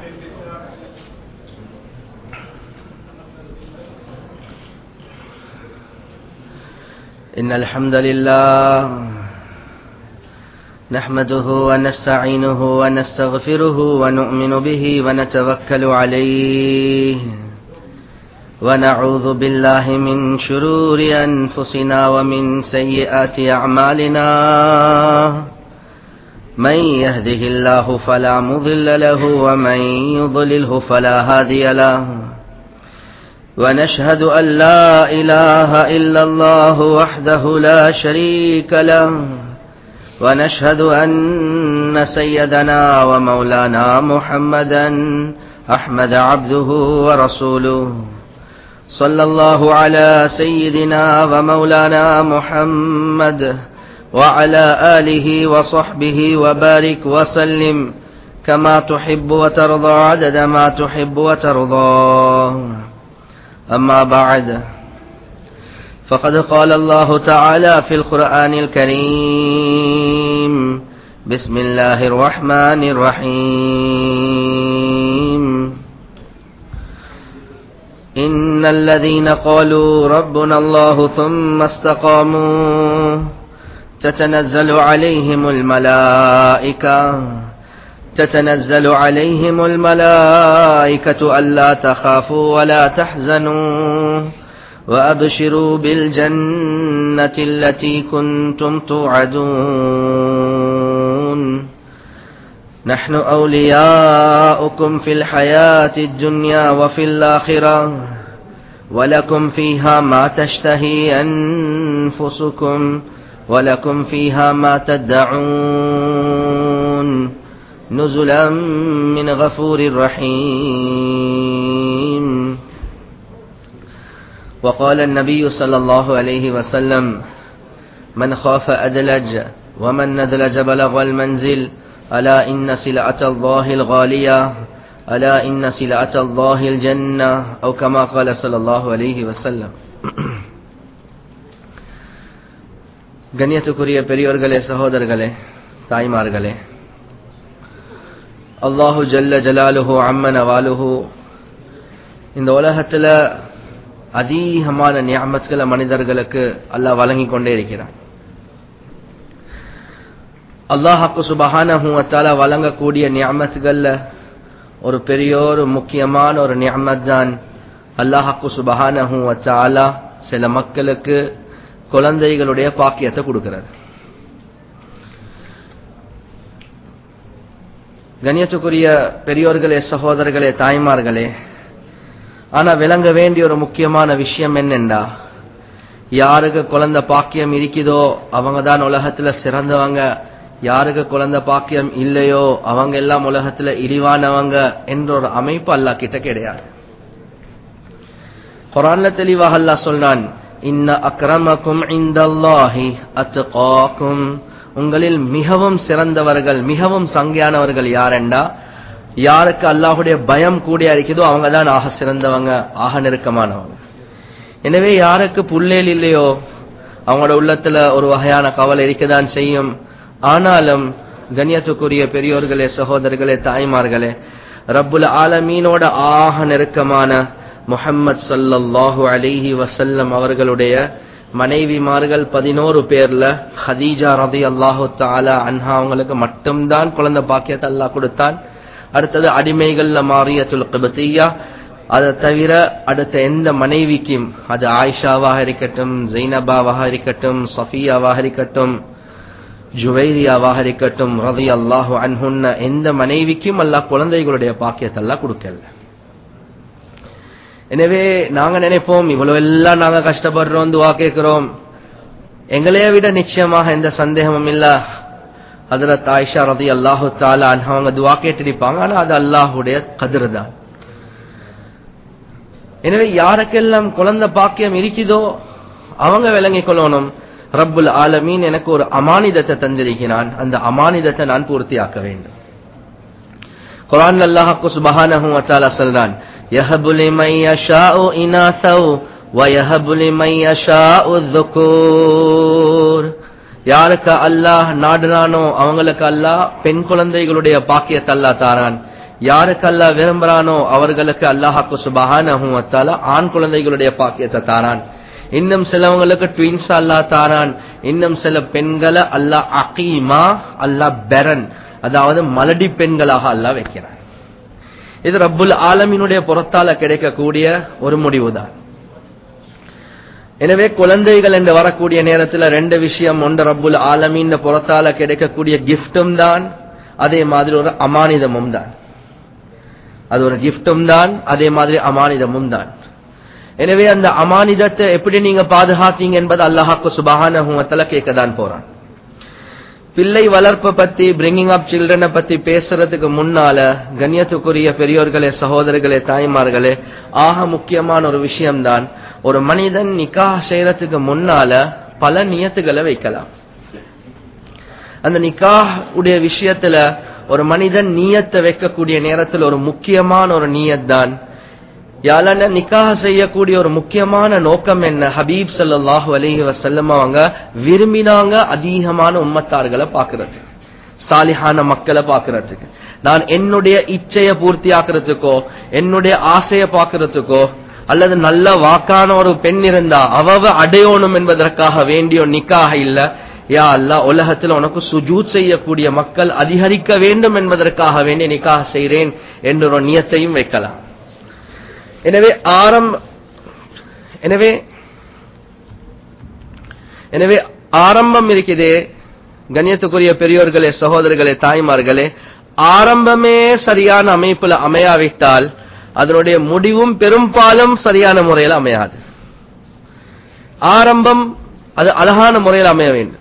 إن الحمد لله نحمده ونستعينه ونستغفره ونؤمن به ونتوكل عليه ونعوذ بالله من شرور أنفسنا ومن سيئات أعمالنا من يهده الله فلا مضل له ومن يضلله فلا هادي له ونشهد أن لا إله إلا الله وحده لا شريك له ونشهد أن سيدنا ومولانا محمدا أحمد عبده ورسوله صلى الله على سيدنا ومولانا محمد وعلى آله وصحبه وبارك وسلم كما تحب وترضى عدد ما تحب وترضى أما بعد فقد قال الله تعالى في القرآن الكريم بسم الله الرحمن الرحيم إن الذين قالوا ربنا الله ثم استقاموا تتنزل عليهم الملائكة تتنزل عليهم الملائكة ألا تخافوا ولا تحزنوا وأبشروا بالجنة التي كنتم توعدون نحن أولياؤكم في الحياة الدنيا وفي الآخرة ولكم فيها ما تشتهي أنفسكم ولكم فيها ما تدعون نزلا من غفور رحيم وقال النبي صلى الله عليه وسلم من خاف أدلج ومن ندلج بلغ المنزل ألا إن سلعة الله الغالية ألا إن سلعة الله الجنة أو كما قال صلى الله عليه وسلم கண்ணியத்துக்குரிய பெரியோர்களே சகோதரர்களே தாய்மார்களே அல்லாஹு ஜல்ல ஜலாலுஹு அம்மன வாலுஹு இந்த உலகத்துல அதிகமான நியாமத்துகளை மனிதர்களுக்கு அல்லாஹ் வழங்கி கொண்டே இருக்கிறான் அல்லாஹாக்கு சுபஹானஹு அத்தால வழங்கக்கூடிய நியாமத்துகள்ல ஒரு பெரிய ஒரு முக்கியமான ஒரு நியாமத் தான் அல்லாஹாக்கு சுபஹானஹு அத்தாலா சில மக்களுக்கு குழந்தைகளுடைய பாக்கியத்தை கொடுக்கிறது கண்ணியத்துக்குரிய பெரியோர்களே சகோதரர்களே தாய்மார்களே ஆனா விளங்க வேண்டிய ஒரு முக்கியமான விஷயம் என்னென்றா யாருக்கு குழந்தை பாக்கியம் இருக்குதோ அவங்க தான் உலகத்துல சிறந்தவங்க யாருக்கு குழந்தை பாக்கியம் இல்லையோ அவங்க எல்லாம் உலகத்துல இழிவானவங்க என்ற ஒரு அமைப்பு அல்லா கிட்ட கிடையாது குரான்ல தெளிவாக அல்லா சொல்றான் இன்ன அக்ரமக்கும் இந்தல்லாஹி அத்துகாக்கும் உங்களில் மிகவும் சிறந்தவர்கள் மிகவும் சங்கையானவர்கள் யாரெண்டா யாருக்கு அல்லாஹுடைய பயம் கூடிய இருக்குதோ அவங்க தான் ஆக சிறந்தவங்க ஆக நெருக்கமானவங்க எனவே யாருக்கு புள்ளேல் இல்லையோ அவங்களோட உள்ளத்துல ஒரு வகையான கவலை இருக்கதான் செய்யும் ஆனாலும் கண்ணியத்துக்குரிய பெரியோர்களே சகோதரர்களே தாய்மார்களே ரப்புல் ஆலமீனோட ஆக நெருக்கமான முஹம்மது சல்லல்லாஹு அலிஹி வசல்லம் அவர்களுடைய மனைவிமார்கள் பதினோரு பேர்ல ஹதீஜா ரதி அல்லாஹு தாலா அன்ஹா அவங்களுக்கு மட்டும்தான் குழந்தை பாக்கியத்தை அல்லாஹ் கொடுத்தான் அடுத்தது அடிமைகள்ல மாரியத்துல் கிபத்தியா அதை தவிர அடுத்த எந்த மனைவிக்கும் அது ஆயிஷாவாக இருக்கட்டும் ஜெய்னபாவாக இருக்கட்டும் சஃபியாவாக இருக்கட்டும் ஜுவைரியாவாக இருக்கட்டும் ரதி அல்லாஹு அன்ஹுன்ன எந்த மனைவிக்கும் அல்லாஹ் குழந்தைகளுடைய பாக்கியத்தை எல்லாம் கொடுக்கல எனவே நாங்க நினைப்போம் இவ்வளவு எல்லாம் நாங்க கஷ்டப்படுறோம் துவா கேட்கிறோம் எங்களைய விட நிச்சயமாக எந்த சந்தேகமும் இல்ல அதுல தாய்ஷா ரதி அல்லாஹு தாலா அவங்க துவா கேட்டிருப்பாங்க ஆனா அது அல்லாஹுடைய கதிர் தான் எனவே யாருக்கெல்லாம் குழந்தை பாக்கியம் இருக்குதோ அவங்க விளங்கிக் கொள்ளணும் ரப்புல் ஆலமீன் எனக்கு ஒரு அமானிதத்தை தந்திருக்கிறான் அந்த அமானிதத்தை நான் பூர்த்தியாக்க வேண்டும் குரான் அல்லாஹாக்கு சுபஹானஹு வத்தாலா சொல்றான் يهب لمن يشاء إناثا ويهب لمن يشاء الذكور யாருக்கு அல்லாஹ் நாடுனானோ அவங்களுக்கு அல்லாஹ் பெண் குழந்தைகளுடைய பாக்கியத்தை அல்லாஹ் தாரான் யாருக்கு அல்லாஹ் விரும்புறானோ அவர்களுக்கு அல்லாஹாக்கு சுபஹானஹு வ தஆலா ஆண் குழந்தைகளுடைய பாக்கியத்தை தாரான் இன்னும் சிலவங்களுக்கு ட்வின்ஸ் அல்லாஹ் தாரான் இன்னும் சில பெண்களை அல்லாஹ் அகீமா அல்லாஹ் பெரன் அதாவது மலடி பெண்களாக அல்லாஹ் வைக்கிறான் இது ரப்புல் ஆலமீனுடைய புறத்தால கிடைக்கக்கூடிய ஒரு முடிவுதான் எனவே குழந்தைகள் என்று வரக்கூடிய நேரத்தில் ரெண்டு விஷயம் ஒன்று ரப்புல் ஆலமீன் புறத்தால கிடைக்கக்கூடிய கிஃப்டும் தான் அதே மாதிரி ஒரு அமானிதமும் தான் அது ஒரு கிஃப்டும் தான் அதே மாதிரி அமானிதமும் தான் எனவே அந்த அமானிதத்தை எப்படி நீங்க பாதுகாத்தீங்க என்பது அல்லாஹாக்கு சுபஹானஹுவத்தல கேட்க தான் போறான் பிள்ளை வளர்ப்பை பத்தி பிரிங்கிங் அப் சில்ட்ரனை பத்தி பேசுறதுக்கு முன்னால கண்ணியத்துக்குரிய பெரியோர்களே சகோதரர்களே தாய்மார்களே ஆக முக்கியமான ஒரு விஷயம்தான் ஒரு மனிதன் நிக்காஹ் செய்யறதுக்கு முன்னால பல நியத்துகளை வைக்கலாம் அந்த நிக்காஹ் உடைய விஷயத்துல ஒரு மனிதன் நீயத்தை வைக்கக்கூடிய நேரத்தில் ஒரு முக்கியமான ஒரு நீயத் தான் யாழன நிக்காக செய்யக்கூடிய ஒரு முக்கியமான நோக்கம் என்ன ஹபீப் ஸல்லல்லாஹு அலைஹி வஸல்லம் அவங்க விரும்பினாங்க அதிகமான உம்மத்தார்களை பார்க்கறதுக்கு சாலிஹான மக்களை பார்க்கறதுக்கு நான் என்னுடைய இச்சையை பூர்த்தி ஆக்குறதுக்கோ என்னுடைய ஆசையை பார்க்கறதுக்கோ அல்லது நல்ல வாக்கான ஒரு பெண் இருந்தா அவவ அடையணும் என்பதற்காக வேண்டிய ஒரு நிக்காக இல்ல யா அல்லாஹ் உலகத்தில் உனக்கு சுஜூத் செய்யக்கூடிய மக்கள் அதிகரிக்க வேண்டும் என்பதற்காக வேண்டி நிக்காக செய்கிறேன் என்ற ஒரு நியத்தையும் வைக்கலாம் எனவே ஆரம்ப எனவே எனவே ஆரம்பம் இருக்குதே கண்ணியத்துக்குரிய பெரியோர்களே சகோதரர்களே தாய்மார்களே ஆரம்பமே சரியான அமைப்புல அமையாவிட்டால் அதனுடைய முடிவும் பெரும்பாலும் சரியான முறையில் அமையாது ஆரம்பம் அது அழகான முறையில் அமைய வேண்டும்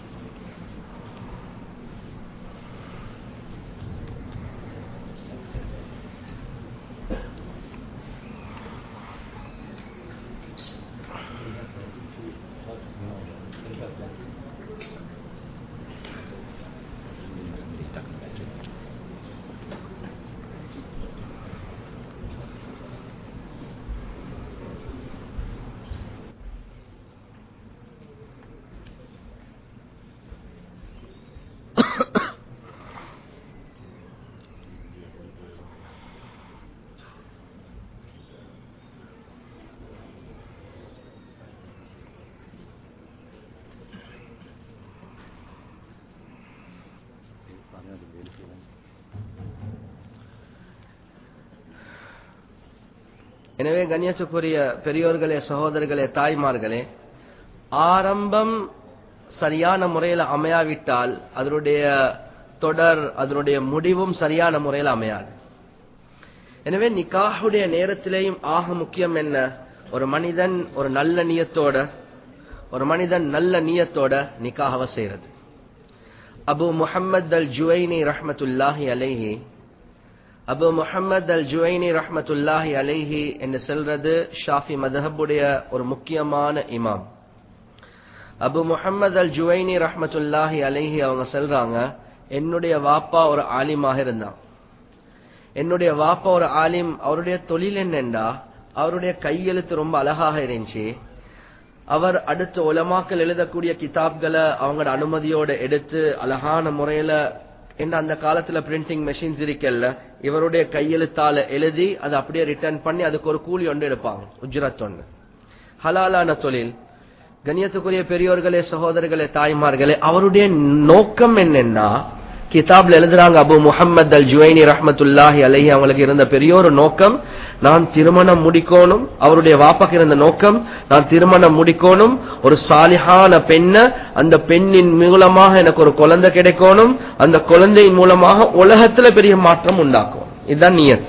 எனவே கண்ணியத்துக்குரிய பெரியோர்களே சகோதரர்களே தாய்மார்களே ஆரம்பம் சரியான முறையில் அமையாவிட்டால் அதனுடைய தொடர் அதனுடைய முடிவும் சரியான முறையில் அமையாது எனவே நிக்காஹுடைய நேரத்திலேயும் ஆக முக்கியம் என்ன ஒரு மனிதன் ஒரு நல்ல நியத்தோட ஒரு மனிதன் நல்ல நியத்தோட நிக்காஹவ செய்யறது அபு முஹம்மத் அல் ஜுவைனி ரஹ்மத்துல்லாஹி அலைஹி அபு முஹம்மத் அல் ஜுவைனி ரஹ்மத்துல்லாஹி அலைஹி என்று சொல்றது ஷாஃபி மதஹபுடைய ஒரு முக்கியமான இமாம் அபு முஹம்மத் அல் ஜுவைனி ரஹ்மத்துல்லாஹி அலைஹி அவங்க சொல்றாங்க என்னுடைய வாப்பா ஒரு ஆலிமாக இருந்தான் என்னுடைய வாப்பா ஒரு ஆலிம் அவருடைய தொழில் என்னண்டா அவருடைய கையெழுத்து ரொம்ப அழகாக இருந்துச்சு அவர் அடுத்த உலமாக்கள் எழுதக்கூடிய கிதாப்களை அவங்களோட அனுமதியோட எடுத்து அழகான முறையில என்ன அந்த காலத்துல பிரிண்டிங் மெஷின்ஸ் இருக்கல்ல இவருடைய கையெழுத்தால எழுதி அதை அப்படியே ரிட்டர்ன் பண்ணி அதுக்கு ஒரு கூலி ஒன்று எடுப்பாங்க உஜ்ரத் ஒன்று ஹலாலான தொழில் கண்ணியத்துக்குரிய பெரியோர்களே சகோதரர்களே தாய்மார்களே அவருடைய நோக்கம் என்னன்னா கிதாப்ல எழுதுறாங்க அபு முஹம்மத் அல் ஜுவைனி ரஹமத்துல்லாஹி அலஹி அவங்களுக்கு இருந்த பெரிய ஒரு நோக்கம் நான் திருமணம் முடிக்கணும் அவருடைய வாப்பாக்கு இருந்த நோக்கம் நான் திருமணம் முடிக்கணும் ஒரு சாலிஹான பெண்ண அந்த பெண்ணின் மூலமாக எனக்கு ஒரு குழந்தை கிடைக்கணும் அந்த குழந்தையின் மூலமாக உலகத்துல பெரிய மாற்றம் உண்டாக்கும் இதுதான் நியத்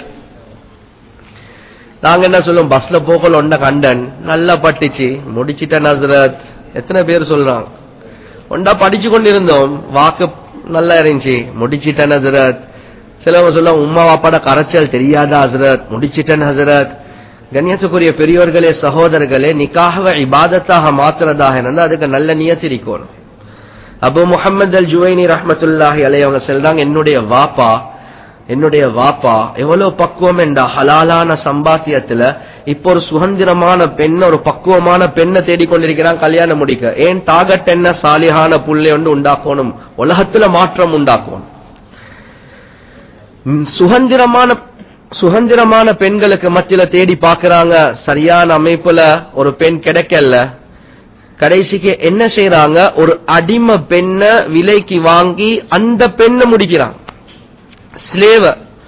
நாங்க என்ன சொல்லுவோம் பஸ்ல போகல ஒன்ன கண்டன் நல்லா பட்டுச்சு முடிச்சிட்டேன் நசரத் எத்தனை பேர் சொல்றாங்க ஒண்டா படிச்சு கொண்டிருந்தோம் வாக்கு நல்லா இருந்துச்சு முடிச்சிட்டேன் ஹசரத் சிலவங்க சொல்ல உம்மா வாப்பாட கரைச்சல் தெரியாதா ஹசரத் முடிச்சிட்டேன் ஹசரத் கண்ணியத்துக்குரிய பெரியோர்களே சகோதரர்களே நிக்காக இபாதத்தாக மாத்துறதாக இருந்தா அதுக்கு நல்ல நியத்திரிக்கணும் அபு முகமது அல் ஜுவைனி ரஹமத்துல்லாஹி அலை அவங்க சொல்றாங்க என்னுடைய வாப்பா என்னுடைய வாப்பா எவ்வளவு பக்குவம் என்றா ஹலாலான சம்பாத்தியத்துல இப்போ ஒரு சுதந்திரமான பெண்ண ஒரு பக்குவமான பெண்ணை தேடிக்கொண்டிருக்கிறான் கல்யாணம் முடிக்க ஏன் டாகட் என்ன சாலிஹான புள்ளை ஒன்று உண்டாக்கணும் உலகத்துல மாற்றம் உண்டாக்கணும் ம், சுதந்திரமான சுதந்திரமான பெண்களுக்கு மத்தியில தேடி பார்க்கறாங்க சரியான அமைப்புல ஒரு பெண் கிடைக்கல கடைசிக்கு என்ன செய்யறாங்க ஒரு அடிமை பெண்ண விலைக்கு வாங்கி அந்த பெண்ணை முடிக்கிறாங்க ஸ்லேவ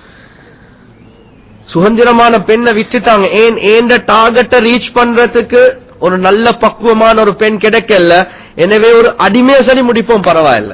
சுதந்திரமான பெண்ணை விட்டுட்டாங்க ஏன் ஏண்ட டார்கெட்டை ரீச் பண்றதுக்கு ஒரு நல்ல பக்குவமான ஒரு பெண் கிடைக்கல எனவே ஒரு அடிமையை சரி முடிப்போம் பரவாயில்ல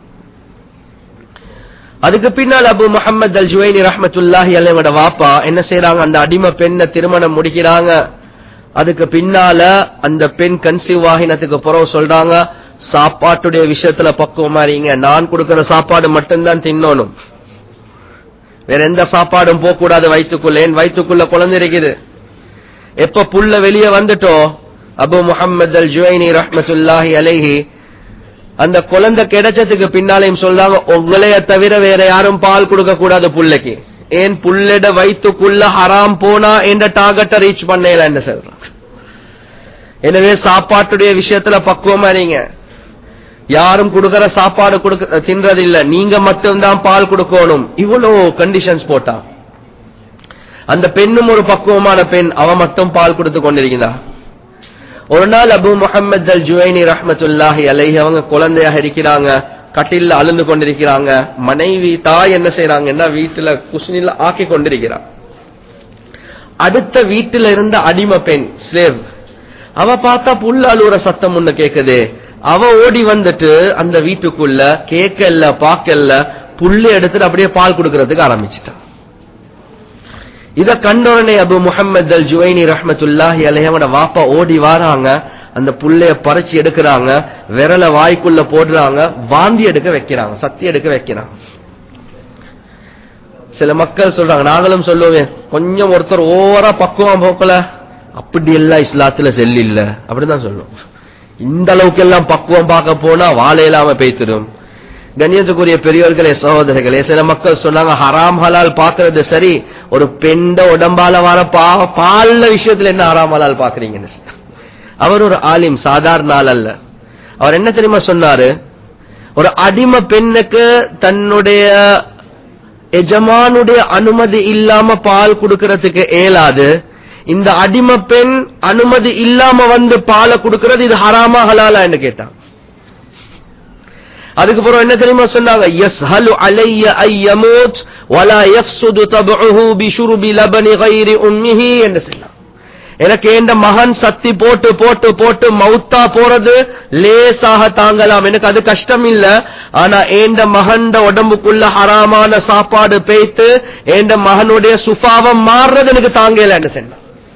அதுக்கு பின்னால் அபு முஹம்மது அல் ஜுவைனி ரஹ்மத்துல்லாஹி அலையோட வாப்பா என்ன செய்யறாங்க அந்த அடிமை பெண்ணை திருமணம் முடிக்கிறாங்க அதுக்கு பின்னால அந்த பெண் கன்சீவ் ஆகினத்துக்கு பிறகு சொல்றாங்க சாப்பாட்டுடைய விஷயத்துல பக்குவமா இருங்க நான் கொடுக்கிற சாப்பாடு மட்டும்தான் தின்னணும் வேற எந்த சாப்பாடும் போக கூடாது வயிற்றுக்குள்ள ஏன் வயிற்றுக்குள்ள குழந்தை இருக்குது எப்ப புல்ல வெளியே வந்துட்டோ அபு முஹம்மது அல் ஜுவைனி ரஹ்மத்துல்லாஹி அலைஹி அந்த குழந்தை கிடைச்சதுக்கு பின்னாலையும் சொல்றாங்க உங்களைய தவிர வேற யாரும் பால் கொடுக்க கூடாது புள்ளைக்கு ஏன் புள்ளட வயிற்றுக்குள்ள ஹராம் போனா என்ற டார்கெட்டை ரீச் பண்ணல சொல்றாங்க எனவே சாப்பாட்டுடைய விஷயத்துல பக்குவமா இருங்க யாரும் கொடுக்கிற சாப்பாடு கொடுக்க தின்றதில்ல நீங்க மட்டும்தான் பால் கொடுக்கணும் இவ்வளவு கண்டிஷன்ஸ் போட்டா அந்த பெண்ணும் ஒரு பக்குவமான பெண் அவ மட்டும் பால் கொடுத்து கொண்டிருக்கிறா ஒரு நாள் அபு முஹம்மது அல் ஜுவைனி ரஹ்மத்துல்லாஹி அலைஹி அவங்க குழந்தையாக இருக்கிறாங்க கட்டில்ல அழுந்து கொண்டிருக்கிறாங்க மனைவி தாய் என்ன செய்யறாங்கன்னா வீட்டுல குசினில ஆக்கி கொண்டிருக்கிறார் அடுத்த வீட்டுல இருந்த அடிமை பெண் ஸ்லேவ் அவ பார்த்தா புல் அழுவுற சத்தம் ஒண்ணு கேக்குது அவ ஓடி வந்துட்டு அந்த வீட்டுக்குள்ள கேட்கல பாக்கல புல்லு எடுத்துட்டு அப்படியே பால் கொடுக்கறதுக்கு ஆரம்பிச்சிட்டான் இத கண்டோடனே அபு முஹம்மது அல் ஜுவைனி ரஹ்மத்துல்லாஹி அலைஹவோட வாப்பா ஓடி வாராங்க அந்த புள்ளைய பறிச்சு எடுக்கிறாங்க விரல வாய்க்குள்ள போடுறாங்க வாந்தி எடுக்க வைக்கிறாங்க சத்தி எடுக்க வைக்கிறாங்க சில மக்கள் சொல்றாங்க நாங்களும் சொல்லுவேன் கொஞ்சம் ஒருத்தர் ஓவரா பக்குவம் போக்கல அப்படி எல்லாம் இஸ்லாத்துல செல்லில்ல அப்படிதான் சொல்லுவோம் இந்த அளவுக்கு எல்லாம் பக்குவம் பார்க்க போனா வாழை இல்லாம பேய்த்திடும் கண்ணியத்துக்குரிய பெரியவர்களே சகோதரர்களே சில மக்கள் சொன்னாங்க ஹராம் ஹலால் பாக்குறது சரி ஒரு பெண்ட உடம்பால வர பா பால்ல விஷயத்துல என்ன ஹராம் ஹலால் பாக்குறீங்கன்னு அவர் ஒரு ஆலிம் சாதாரண ஆள் அல்ல அவர் என்ன தெரியுமா சொன்னாரு ஒரு அடிமை பெண்ணுக்கு தன்னுடைய எஜமானுடைய அனுமதி இல்லாம பால் கொடுக்கறதுக்கு இயலாது இந்த அடிமை பெண் அனுமதி இல்லாம வந்து பாலை கொடுக்கறது இது ஹராமா ஹலாலா என்று கேட்டான் அதுக்கு பிறகு என்ன தெரியுமா சொன்னாங்க யஸ்ஹலு அலைய ஐ யமூத் வலா யஃப்சுது தபஉஹு பிஷுர்பி லபனி கைரி உம்மிஹி என்று சொன்னாங்க எனக்கு எந்த மகன் சத்தி போட்டு போட்டு போட்டு மௌத்தா போறது லேசாக தாங்கலாம் எனக்கு அது கஷ்டம் இல்ல ஆனா ஏண்ட மகண்ட உடம்புக்குள்ள ஹராமான சாப்பாடு பேய்த்து ஏண்ட மகனுடைய சுபாவம் மாறுறது எனக்கு தாங்கலன்னு சொன்னான்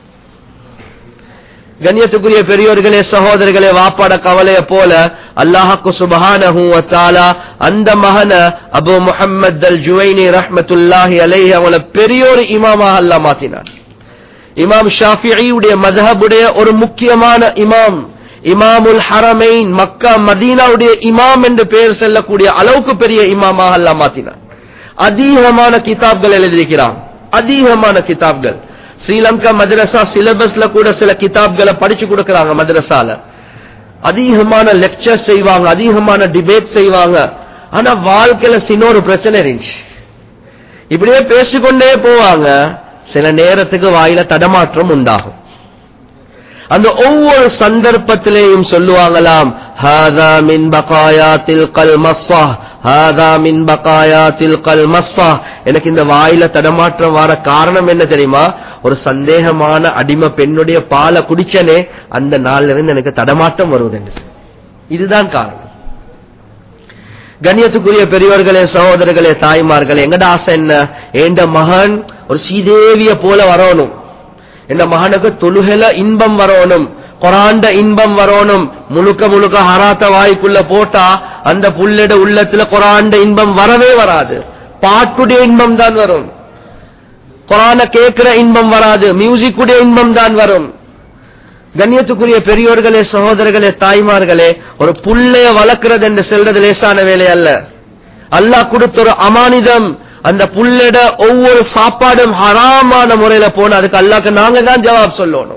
கண்ணியத்துக்குரிய பெரியோர்களே சகோதரர்களே வாப்பாட கவலைய போல அல்லாஹாக்கு சுபஹானஹு வத்தாலா அந்த மகன அபு முஹம்மது அல் ஜுவைனி ரஹ்மத்துல்லாஹி அலைஹி அவங்கள பெரியோரு இமாமாக அல்லாஹ் மாத்தினார் இமாம் ஷாஃபியுடைய மதஹபுடைய ஒரு முக்கியமான இமாம் இமாமுல் ஹரமைன் மக்கா மதீனாவுடைய இமாம் என்று பெயர் செல்லக்கூடிய அளவுக்கு பெரிய இமாமாக அல்லாஹ் மாத்தினார் அதிகமான கிதாப்கள் எழுதியிருக்கிறான் அதிகமான கிதாப்கள் ஸ்ரீலங்கா மதரசா சிலபஸ்ல கூட சில கிதாப்களை படிச்சு கொடுக்கறாங்க மதரசால அதிகமான லெக்சர் செய்வாங்க அதிகமான டிபேட் செய்வாங்க ஆனா வாழ்க்கையில சின்ன ஒரு பிரச்சனை இருந்துச்சு இப்படியே பேசிக்கொண்டே போவாங்க சில நேரத்துக்கு வாயில தடமாற்றம் உண்டாகும் அந்த ஒவ்வொரு சந்தர்ப்பத்திலேயும் சொல்லுவாங்களாம் ஹாதா மின் பகாயாத்தில் கல் மஸ்ஸா ஹாதா மின் பகாயாத்தில் கல் மஸ்ஸா எனக்கு இந்த வாயில தடமாற்றம் வர காரணம் என்ன தெரியுமா ஒரு சந்தேகமான அடிமை பெண்ணுடைய பாலை குடிச்சனே அந்த நாள்ல இருந்து எனக்கு தடமாற்றம் வருவது இதுதான் காரணம் கண்ணியத்துக்குரிய பெரியவர்களே சகோதரர்களே தாய்மார்களே எங்கட ஆசை என்ன ஏண்ட மகன் ஒரு சீதேவிய போல வரணும் என்ற மகனுக்கு தொழுகல இன்பம் வரணும் கொராண்ட இன்பம் வரணும் முழுக்க முழுக்க ஹராத்த வாய்க்குள்ள போட்டா அந்த புள்ளட உள்ளத்துல கொராண்ட இன்பம் வரவே வராது பாட்டுடைய இன்பம் தான் வரும் கொரான கேட்கிற இன்பம் வராது மியூசிக்குடைய இன்பம் தான் வரும் கண்ணியத்துக்குரிய பெரியோர்களே சகோதரர்களே தாய்மார்களே ஒரு புள்ளைய வளர்க்கிறது என்று செல்றது லேசான வேலை அல்ல அல்லாஹ் கொடுத்த ஒரு அமானிதம் அந்த புள்ளட ஒவ்வொரு சாப்பாடும் ஹராமான முறையில போன அதுக்கு அல்லாக்கு நாங்க தான் ஜவாப் சொல்லணும்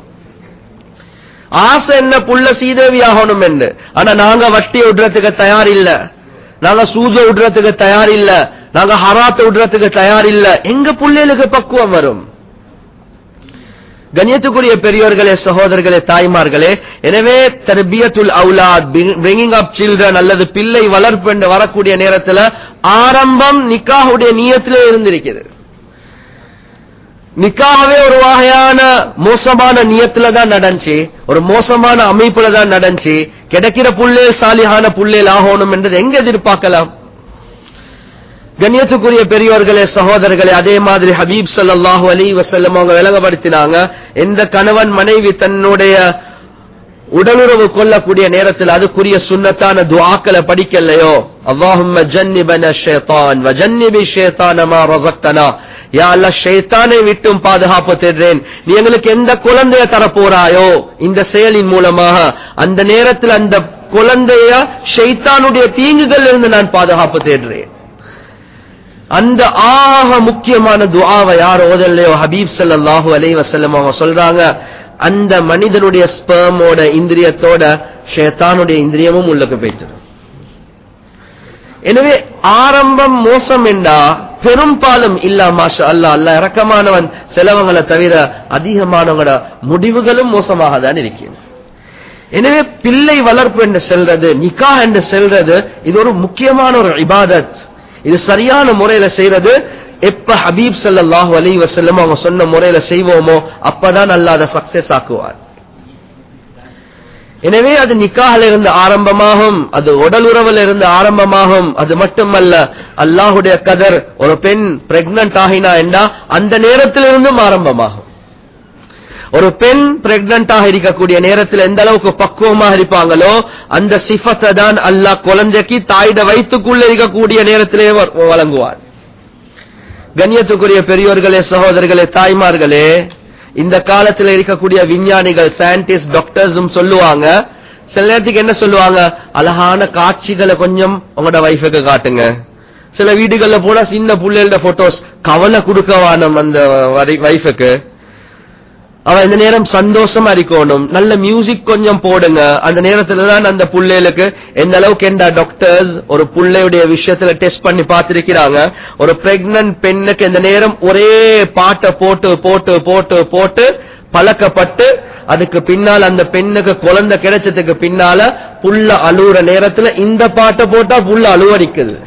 ஆசை என்ன புள்ள சீதேவி ஆகணும் என்று ஆனா நாங்க வட்டி விடுறதுக்கு தயார் இல்ல நாங்க சூத விடுறதுக்கு தயார் இல்ல நாங்க ஹராத்த விடுறதுக்கு தயார் இல்ல எங்க பிள்ளைகளுக்கு பக்குவம் வரும் கண்ணியத்துக்குரிய பெரியோர்களே சகோதரர்களே தாய்மார்களே எனவே தர்பியத்துல் அவுலாத் பிரிங்கிங் அப் சில்ட்ரன் அல்லது பிள்ளை வளர்ப்பு என்று வரக்கூடிய நேரத்துல ஆரம்பம் நிக்காஹுடைய நியத்திலே இருந்திருக்கிறது நிக்காகவே ஒரு வகையான மோசமான நியத்துல தான் நடந்துச்சு ஒரு மோசமான அமைப்புல தான் நடந்துச்சு கிடைக்கிற புள்ளேல் சாலியான புள்ளேல் ஆகணும் என்றது எங்க எதிர்பார்க்கலாம் கண்ணியத்துக்குரிய பெரியோர்களே சகோதரர்களே அதே மாதிரி ஹபீப் ஸல்லல்லாஹு அலைஹி வஸல்லம் அவங்க விளங்கப்படுத்தினாங்க எந்த கணவன் மனைவி தன்னுடைய உடலுறவு கொள்ளக்கூடிய நேரத்தில் அதுக்குரிய சுன்னத்தான துஆக்களை படிக்கலையோ அல்லாஹும்ம ஜன்னிபன ஷைத்தான் வ ஜன்னிபி ஷைத்தான மா ரஸக்தனா யா அல்லாஹ் ஷைத்தானை விட்டும் பாதுகாப்பு தேடுறேன் நீ எங்களுக்கு எந்த குழந்தைய தரப்போறாயோ இந்த செயலின் மூலமாக அந்த நேரத்தில் அந்த குழந்தைய ஷைத்தானுடைய தீங்குகள் இருந்து நான் பாதுகாப்பு தேடுறேன் அந்த ஆக முக்கியமான துஆவை யார் ஓதல்லையோ ஹபீப் ஸல்லல்லாஹு அலைஹி வஸல்லம் அவங்க சொல்றாங்க அந்த மனிதனுடைய ஸ்பெர்மோட இந்திரியத்தோட ஷேத்தானுடைய இந்திரியமும் உள்ளுக்கு போயிட்டு எனவே ஆரம்பம் மோசம் என்றா பெரும்பாலும் இல்ல மாஷா அல்லா அல்ல இறக்கமானவன் செலவங்களை தவிர அதிகமானவங்களோட முடிவுகளும் மோசமாக தான் இருக்கிறது எனவே பிள்ளை வளர்ப்பு என்று செல்றது நிக்கா என்று செல்றது இது ஒரு முக்கியமான ஒரு இபாதத் இது சரியான முறையில செய்யறது எப்ப ஹபீப் ஸல்லல்லாஹு அலைஹி வஸல்லம் அவங்க சொன்ன முறையில செய்வோமோ அப்பதான் அல்லாஹ் அதை சக்சஸ் ஆக்குவார் எனவே அது நிக்காஹில் இருந்து ஆரம்பமாகும் அது உடல் உறவில் இருந்து ஆரம்பமாகும் அது மட்டுமல்ல அல்லாஹுடைய கதர் ஒரு பெண் பிரெக்னன்ட் ஆகினா என்றா அந்த நேரத்திலிருந்தும் ஆரம்பமாகும் ஒரு பெண் பிரெக்னண்டாக இருக்கக்கூடிய நேரத்தில் எந்த அளவுக்கு பக்குவமாக இருப்பாங்களோ அந்த சிஃபத்தை தான் அல்லாஹ் குழந்தைக்கு தாயிட வயிற்றுக்குள்ள இருக்கக்கூடிய நேரத்திலே வ- வழங்குவார் கண்ணியத்துக்குரிய பெரியோர்களே சகோதரர்களே தாய்மார்களே இந்த காலத்தில் இருக்கக்கூடிய விஞ்ஞானிகள் சயின்டிஸ்ட் டாக்டர்ஸும் சொல்லுவாங்க சில நேரத்துக்கு என்ன சொல்லுவாங்க அழகான காட்சிகளை கொஞ்சம் உங்களோட வைஃபுக்கு காட்டுங்க சில வீடுகள்ல போனா சின்ன புள்ளைகளோட போட்டோஸ் கவலை கொடுக்கவானம் அந்த வைஃபுக்கு அவன் இந்த நேரம் சந்தோஷமா இருக்கணும் நல்ல மியூசிக் கொஞ்சம் போடுங்க அந்த நேரத்துல தான் அந்த புள்ளைகளுக்கு எந்த அளவுக்கு எந்த டாக்டர்ஸ் ஒரு புள்ளையுடைய விஷயத்துல டெஸ்ட் பண்ணி பார்த்திருக்கிறாங்க ஒரு பிரெக்னன்ட் பெண்ணுக்கு இந்த நேரம் ஒரே பாட்டை போட்டு போட்டு போட்டு போட்டு பழக்கப்பட்டு அதுக்கு பின்னால அந்த பெண்ணுக்கு குழந்தை கிடைச்சதுக்கு பின்னால புள்ள அழுவுற நேரத்துல இந்த பாட்டை போட்டா புள்ள அழுவடிக்குது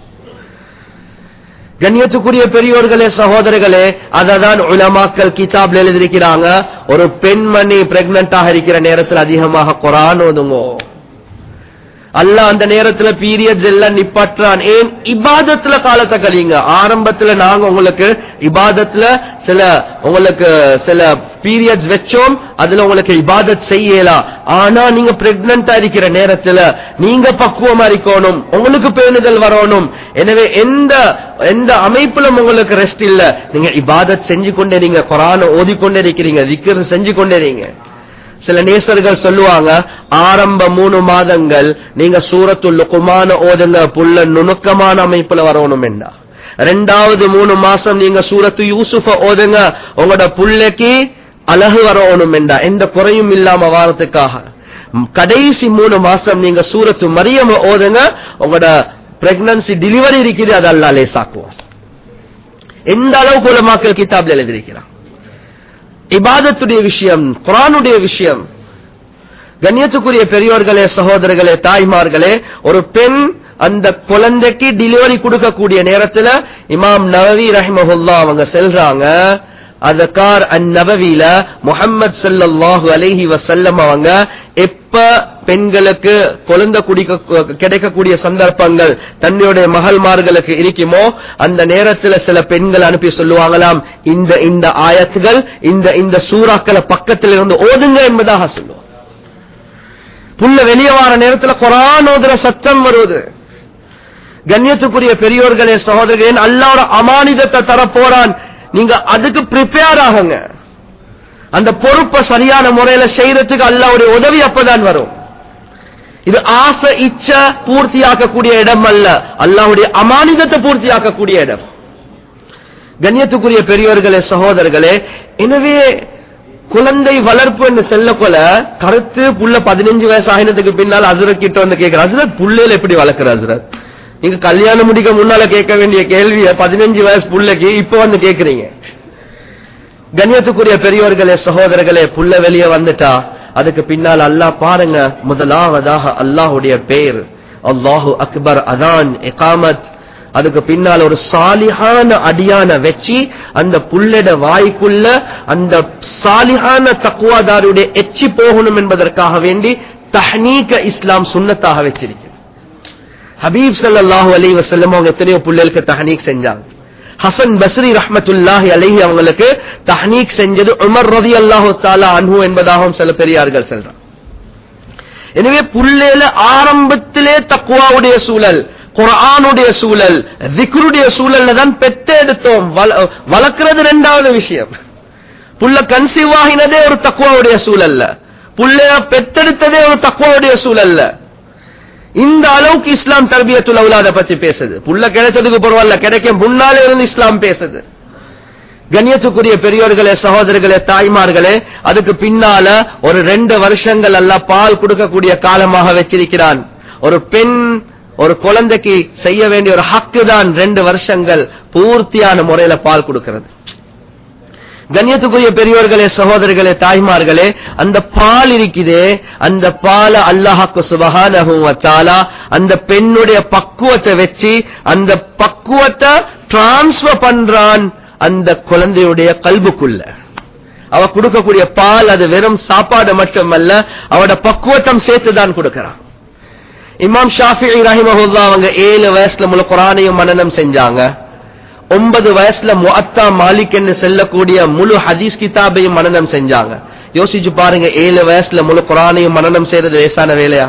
கண்ணியத்துக்குரிய பெரியோர்களே சகோதரர்களே அததான் உலமாக்கல் கிதாப்ல எழுதியிருக்கிறாங்க ஒரு பெண்மணி பிரெக்னண்டாக இருக்கிற நேரத்தில் அதிகமாக குரான் ஓதுங்கோ அல்லாஹ் அந்த நேரத்துல பீரியட்ஸ் எல்லாம் நிப்பாட்டுறான் ஏன் இபாதத்துல காலத்தை கழிங்க ஆரம்பத்துல நாங்க உங்களுக்கு இபாதத்துல சில உங்களுக்கு சில பீரியட்ஸ் வச்சோம் அதுல உங்களுக்கு இபாதத் செய்யலாம் ஆனா நீங்க பிரெக்னண்டா இருக்கிற நேரத்துல நீங்க பக்குவமா இருக்கணும் உங்களுக்கு பேணுதல் வரணும் எனவே எந்த எந்த அமைப்பிலும் உங்களுக்கு ரெஸ்ட் இல்ல நீங்க இபாதத் செஞ்சு கொண்டே நீங்க குரான ஓதிக்கொண்டே இருக்கிறீங்க திக்ர் செஞ்சு கொண்டே இருங்க சில நேசர்கள் சொல்லுவாங்க ஆரம்ப மூணு மாதங்கள் நீங்க சூரத்துல் லுக்குமான ஓதுங்க புள்ள நுணுக்கமான அமைப்புல வரணும் என்ன ரெண்டாவது மூணு மாசம் நீங்க சூரத்து யூசுஃப ஓதுங்க உங்களோட புள்ளைக்கு அழகு வரணும் என்றா எந்த குறையும் இல்லாம வாரத்துக்காக ம், கடைசி மூணு மாசம் நீங்க சூரத்து மரியம ஓதுங்க உங்களோட பிரெக்னன்சி டெலிவரி இருக்குது அது அல்லா லேசாக்குவோம் எந்த அளவுக்கு உலமாக்கல் கிதாப்ல எழுதியிருக்கிறான் இபாதத்துடைய விஷயம் குரானுடைய விஷயம் கண்ணியத்துக்குரிய பெரியோர்களே சகோதரர்களே தாய்மார்களே ஒரு பெண் அந்த குழந்தைக்கு டெலிவரி கொடுக்கக்கூடிய நேரத்துல இமாம் நவவி ரஹிமஹுல்லா அவங்க செல்றாங்க அதக்கார் அந்நபவியில முஹம்மது ஸல்லல்லாஹு அலைஹி வஸல்லம் அவங்க எப்ப பெண்களுக்கு குழந்தை குடிக்க கிடைக்கக்கூடிய சந்தர்ப்பங்கள் தன்னுடைய மகள்மார்களுக்கு இருக்குமோ அந்த நேரத்துல சில பெண்கள் அனுப்பி சொல்லுவாங்களாம் இந்த இந்த ஆயத்துகள் இந்த இந்த சூறாக்களை பக்கத்தில் இருந்து ஓதுங்க என்பதாக சொல்லுவாங்க புள்ள வெளியே வார நேரத்துல குரான் ஓதுற சத்தம் வருவது கண்ணியத்துக்குரிய பெரியோர்களே சகோதரர்களே அல்லாவோட அமானிதத்தை தரப்போறான் நீங்க அதுக்கு ப்ரிப்பேர் ஆகுங்க அந்த பொறுப்பை சரியான முறையில செய்யறதுக்கு அல்லாவுடைய உதவி அப்பதான் வரும் இது ஆசை இச்ச பூர்த்தியாக்கக்கூடிய இடம் அல்ல அல்லாஹ்வுடைய அமானிதத்தை பூர்த்தியாக்கக்கூடிய இடம் கண்ணியத்துக்குரிய பெரியோர்களே சகோதரர்களே எனவே குழந்தை வளர்ப்பு என்று செல்லக்கொல கருத்து புள்ள பதினஞ்சு வயசு ஆகினதுக்கு பின்னால் அசுரத் கிட்ட வந்து கேட்கிற அசுரத் புள்ளையில எப்படி வளர்க்கிற அசுரத் நீங்க கல்யாணம் முடிக்க முன்னால கேட்க வேண்டிய கேள்விய பதினஞ்சு வயசு புள்ளைக்கு இப்ப வந்து கேக்குறீங்க கண்ணியத்துக்குரிய பெரியவர்களே சகோதரர்களே புள்ள வெளியே வந்துட்டா அதுக்கு பின்னால் அல்லாஹ் பாருங்க முதலாவதாக அல்லாஹுடைய பேர் அல்லாஹு அக்பர் அதான் இகாமத் அதுக்கு பின்னால் ஒரு சாலிஹான அடியான வச்சு அந்த புள்ளட வாய்க்குள்ள அந்த சாலிஹான தக்குவாதாருடைய எச்சி போகணும் என்பதற்காக வேண்டி தஹ்னீக இஸ்லாம் சுன்னத்தாக வச்சிருக்கு ஹபீப் ஸல்லல்லாஹு அலைஹி வஸல்லம் அவங்க எத்தனையோ புள்ளைகளுக்கு தஹ்னீக் செஞ்சாங்க ஹசன் பஸ்ரி ரஹ்மத்துல்லாஹி அலைஹி அவங்களுக்கு தஹ்னீக் செஞ்சது உமர் ரலியல்லாஹு தஆலா அன்ஹு என்பதாகவும் சில பெரியார்கள் சொல்றாங்க எனவே புள்ளேல ஆரம்பத்திலே தக்குவாவுடைய சூழல் குர்ஆனுடைய சூழல் திக்ருடைய சூழல்ல தான் பெத்தெடுத்தோம் வள- வளர்க்கிறது ரெண்டாவது விஷயம் புள்ள கன்சீவ் ஆகினதே ஒரு தக்குவாவுடைய சூழல்ல புள்ளைய பெத்தெடுத்ததே ஒரு தக்குவாவுடைய சூழல்ல இந்த அளவுக்கு இஸ்லாம் தர்பியத்துல் அவுலாத பத்தி பேசுது புள்ள கிடைச்சதுக்கு பரவாயில்ல கிடைக்க முன்னாலே இருந்து இஸ்லாம் பேசுது கண்ணியத்துக்குரிய பெரியோர்களே சகோதரர்களே தாய்மார்களே அதுக்கு பின்னால ஒரு ரெண்டு வருஷங்கள் எல்லாம் பால் கொடுக்கக்கூடிய காலமாக வச்சிருக்கிறான் ஒரு பெண் ஒரு குழந்தைக்கு செய்ய வேண்டிய ஒரு ஹக்கு தான் ரெண்டு வருஷங்கள் பூர்த்தியான முறையில பால் கொடுக்கிறது கண்ணியத்துக்குரிய பெரியோர்களே சகோதரர்களே தாய்மார்களே அந்த பால் இருக்குதே அந்த பால அல்லாஹாக்கு சுபஹானஹு வ தஆலா அந்த பெண்ணுடைய பக்குவத்தை வச்சு அந்த பக்குவத்தை டிரான்ஸ்ஃபர் பண்றான் அந்த குழந்தையுடைய கல்புக்குள்ள அவ கொடுக்கக்கூடிய பால் அது வெறும் சாப்பாடு மட்டுமல்ல அவட பக்குவத்தம் சேர்த்து தான் கொடுக்கிறான் இமாம் ஷாஃபி ரஹிமஹுல்லா அவங்க ஏழு வயசுல முழு குரானையும் மனனம் செஞ்சாங்க ஒன்பது வயசுல முஅத்தா மாலிக் என்று செல்லக்கூடிய முழு ஹதீஸ் கிதாபையும் மனனம் செஞ்சாங்க யோசிச்சு பாருங்க ஏழு வயசுல முழு குரானையும் மனனம் செய்யறது லேசான வேலையா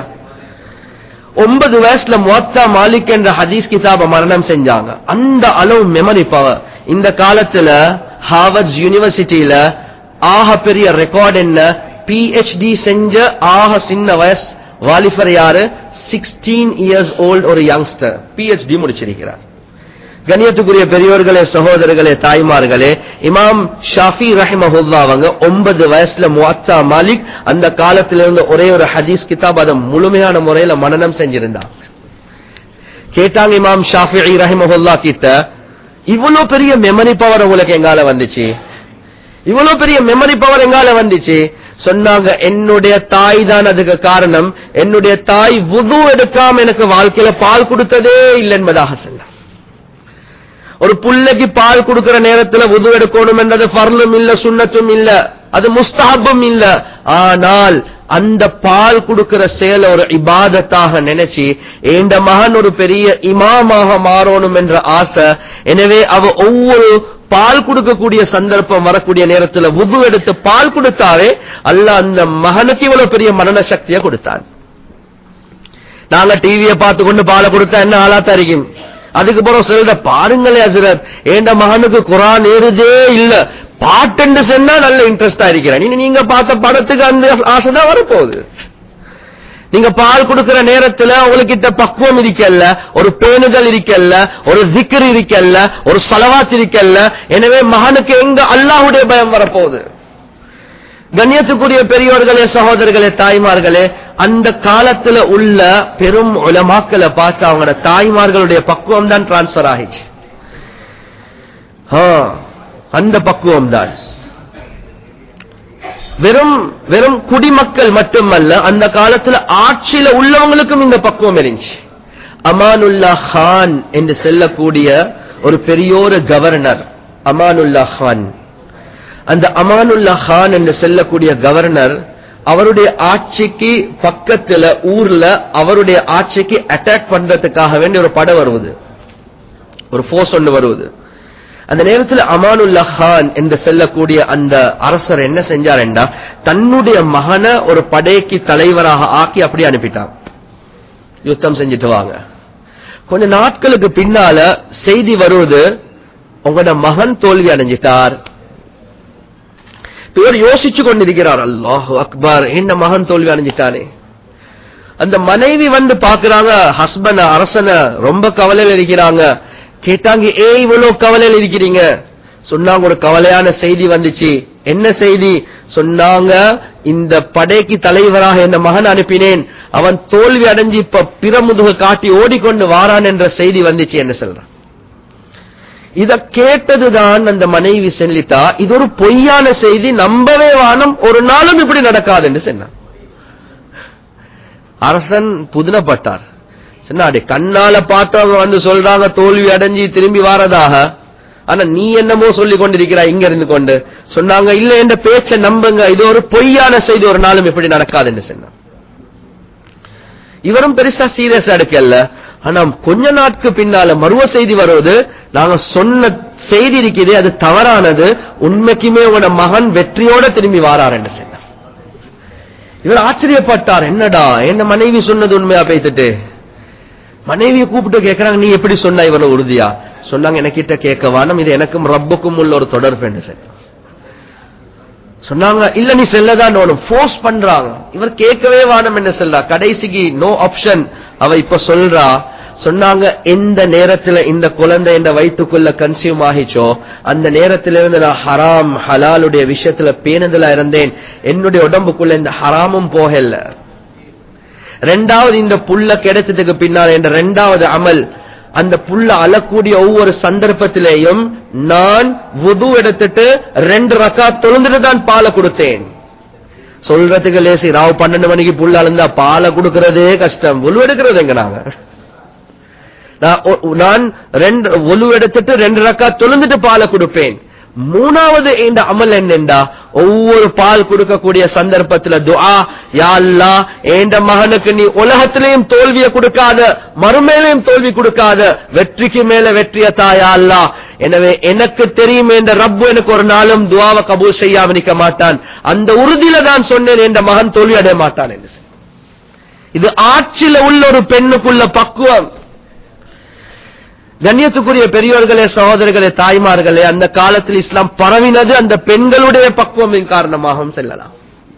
ஒன்பது வயசுல முஅத்தா மாலிக் என்ற ஹதீஸ் கிதாப மரணம் செஞ்சாங்க அந்த அளவு மெமரி பவர் இந்த காலத்துல ஹார்வர்ட் யூனிவர்சிட்டியில ஆக பெரிய ரெக்கார்ட் என்ன பிஹெச்டி செஞ்ச ஆக சின்ன வயசு வாலிபர் யாரு சிக்ஸ்டீன் இயர்ஸ் ஓல்ட் ஒரு யங்ஸ்டர் பிஹெச்டி முடிச்சிருக்கிறார் கண்ணியத்துக்குரிய பெரியோர்களே சகோதரர்களே தாய்மார்களே இமாம் ஷாஃபி ரஹிமஹுல்லா அவங்க ஒன்பது வயசுல முஅத்தா மாலிக் அந்த காலத்துல இருந்த ஒரே ஒரு ஹதீஸ் கிதாப் அதை முழுமையான முறையில மனனம் செஞ்சிருந்தாங்க கேட்டாங்க இமாம் ஷாஃபி ரஹிமஹுல்லா கிட்ட இவ்வளவு பெரிய மெமரி பவர் உங்களுக்கு எங்கால வந்துச்சு இவ்வளவு பெரிய மெமரி பவர் எங்கால வந்துச்சு சொன்னாங்க என்னுடைய தாய் தான் அதுக்கு காரணம் என்னுடைய தாய் வுது எடுக்காம எனக்கு வாழ்க்கையில பால் கொடுத்ததே இல்லை என்பதாக சொன்னார் ஒரு புள்ளைக்கு பால் கொடுக்கிற நேரத்துல வுது எடுக்கணும் என்றது ஃபர்லும் இல்ல சுண்ணத்தும் இல்ல அது முஸ்தாபும் இல்ல ஆனால் அந்த பால் கொடுக்கிற செயல ஒரு இபாதத்தாக நினைச்சு ஏண்ட மகன் ஒரு பெரிய இமாமாக மாறணும் என்ற ஆசை எனவே அவ ஒவ்வொரு பால் கொடுக்கக்கூடிய சந்தர்ப்பம் வரக்கூடிய நேரத்துல வுது எடுத்து பால் கொடுத்தாவே அல்லாஹ் அந்த மகனுக்கு இவ்வளவு பெரிய மரண சக்தியை கொடுத்தான் நாங்க டிவியை பார்த்து கொண்டு பாலை கொடுத்தா என்ன ஆளாத்தா இருக்கும் அதுக்கு பிறகு சொல்ற பாருங்களே அசரத் ஏண்ட மகனுக்கு குரான் ஏறுதே இல்ல பாட்டுன்னு சொன்னா நல்ல இன்ட்ரெஸ்டா இருக்கிறேன் இனி நீங்க பார்த்த படத்துக்கு அந்த ஆசைதான் வரப்போகுது நீங்க பால் கொடுக்கிற நேரத்துல உங்ககிட்ட பக்குவம் இருக்கல்ல ஒரு பேணுதல் இருக்கல்ல ஒரு திக்ர் இருக்கல்ல ஒரு சலவாத் இருக்கல்ல எனவே மகனுக்கு எங்க அல்லாஹ்வுடைய பயம் வரப்போகுது கண்ணியத்துக்குரிய பெரியோர்களே சகோதரர்களே தாய்மார்களே அந்த காலத்துல உள்ள பெரும் உலமாக்களை பார்த்து அவங்களோட தாய்மார்களுடைய பக்குவம் தான் டிரான்ஸ்பர் ஆகிச்சு ஆ, அந்த பக்குவம் தான் வெறும் வெறும் குடிமக்கள் மட்டுமல்ல அந்த காலத்துல ஆட்சியில உள்ளவங்களுக்கும் இந்த பக்குவம் இருந்துச்சு அமானுல்லா கான் என்று செல்லக்கூடிய ஒரு பெரியோரு கவர்னர் அமானுல்லா கான் அந்த அமானுல்லா கான் என்று செல்லக்கூடிய கவர்னர் அவருடைய ஆட்சிக்கு பக்கத்துல ஊர்ல அவருடைய ஆட்சிக்கு அட்டாக் பண்றதுக்காக வேண்டிய ஒரு படம் வருவது ஒரு போர்ஸ் ஒன்று வருவது அந்த நேரத்தில் அமானுல்லா கான் என்று செல்லக்கூடிய அந்த அரசர் என்ன செஞ்சாருண்டா தன்னுடைய மகனை ஒரு படைக்கு தலைவராக ஆக்கி அப்படி அனுப்பிட்டான் யுத்தம் செஞ்சுட்டு வாங்க கொஞ்ச நாட்களுக்கு பின்னால செய்தி வருவது உங்களோட மகன் தோல்வி அடைஞ்சிட்டார் இவர் யோசிச்சு கொண்டிருக்கிறார் அல்லாஹு அக்பர் என்ன மகன் தோல்வி அடைஞ்சிட்டானே அந்த மனைவி வந்து பாக்குறாங்க ஹஸ்பண்ட் அரசன ரொம்ப கவலையில இருக்கிறாங்க கேட்டாங்க ஏ இவ்வளவு கவலையில இருக்கிறீங்க சொன்னாங்க ஒரு கவலையான செய்தி வந்துச்சு என்ன செய்தி சொன்னாங்க இந்த படைக்கு தலைவராக என் மகன் அனுப்பினேன் அவன் தோல்வி அடைஞ்சு இப்ப பிரமுதுக காட்டி ஓடிக்கொண்டு வாரான் என்ற செய்தி வந்துச்சு என்ன சொல்றான் இத கேட்டதுதான் அந்த மனைவி செல்லித்தா இது ஒரு பொய்யான செய்தி நம்பவே வானம் ஒரு நாளும் இப்படி நடக்காது என்று சொன்னான் அரசன் புதினப்பட்டார் சொன்னாடி கண்ணால பார்த்தவங்க வந்து சொல்றாங்க தோல்வி அடைஞ்சு திரும்பி வாரதாக ஆனா நீ என்னமோ சொல்லி கொண்டிருக்கிறாய் இங்க இருந்து கொண்டு சொன்னாங்க இல்ல என்ற பேச்ச நம்புங்க இது ஒரு பொய்யான செய்தி ஒரு நாளும் இப்படி நடக்காது என்று சொன்னான் இவரும் பெருசா சீரியஸ் எடுக்கல ஆனா கொஞ்ச நாட்கு பின்னால மருவ செய்தி வருவது நாங்க சொன்ன செய்தி இருக்குது அது தவறானது உண்மைக்குமே உன மகன் வெற்றியோட திரும்பி வாரார் என்று சொன்னார் இவர் ஆச்சரியப்பட்டார் என்னடா என்ன மனைவி சொன்னது உண்மையா பேத்துட்டு மனைவியை கூப்பிட்டு கேட்கறாங்க நீ எப்படி சொன்ன இவன உறுதியா சொன்னாங்க எனக்கிட்ட கேட்க வானம் இது எனக்கும் ரப்புக்கும் உள்ள ஒரு தொடர்பு என்று சொன்னார் சொன்னாங்க இல்ல நீ செல்லதான் வேணும் ஃபோர்ஸ் பண்றாங்க இவர் கேட்கவே வானம் என்ன செல்லா கடைசிக்கு நோ ஆப்ஷன் அவ இப்ப சொல்றா சொன்னாங்க எந்த நேரத்துல இந்த குழந்தை இந்த வயிற்றுக்குள்ள கன்சியூம் ஆகிச்சோ அந்த நேரத்துல இருந்து நான் ஹராம் ஹலாலுடைய விஷயத்துல பேணுதலா இருந்தேன் என்னுடைய உடம்புக்குள்ள இந்த ஹராமும் போகல ரெண்டாவது இந்த புல்ல கிடைச்சதுக்கு பின்னால் என்ற ரெண்டாவது அமல் அந்த புல்ல அழக்கூடிய ஒவ்வொரு சந்தர்ப்பத்திலேயும் நான் வுது எடுத்துட்டு ரெண்டு ரக்கா தொழுந்துட்டு தான் பாலை கொடுத்தேன் சொல்றதுக்கு லேசி ராவ் பன்னெண்டு மணிக்கு புல்ல அழுந்தா பாலை கொடுக்கறதே கஷ்டம் உழு எடுக்கிறது எங்க நாங்க நான் ஒ- நான் ரெண்டு ஒலு எடுத்துட்டு ரெண்டு ரக்கா தொழுந்துட்டு பாலை கொடுப்பேன் மூணாவது இந்த அமல் என்னண்டா ஒவ்வொரு பால் கொடுக்கக்கூடிய சந்தர்ப்பத்துல துஆ யா அல்லாஹ் என்ற மகனுக்கு நீ உலகத்திலையும் தோல்வியை கொடுக்காத மறுமையிலையும் தோல்வி கொடுக்காத வெற்றிக்கு மேல வெற்றிய தாயா அல்லாஹ் எனவே எனக்கு தெரியும் என்ற ரப்பு எனக்கு ஒரு நாளும் துஆவை கபூல் செய்யாம நிக்க மாட்டான் அந்த உறுதியில தான் சொன்னேன் என்ற மகன் தோல்வி அடைய மாட்டான் என்று சொல்லி. இது ஆட்சியில உள்ள ஒரு பெண்ணுக்குள்ள பக்குவம் கண்ணியத்துக்குரிய பெரியோர்களே சகோதரர்களே தாய்மார்களே அந்த காலத்தில் இஸ்லாம் பரவினது அந்த பெண்களுடைய பக்குவமின் காரணமாகவும் செல்லலாம்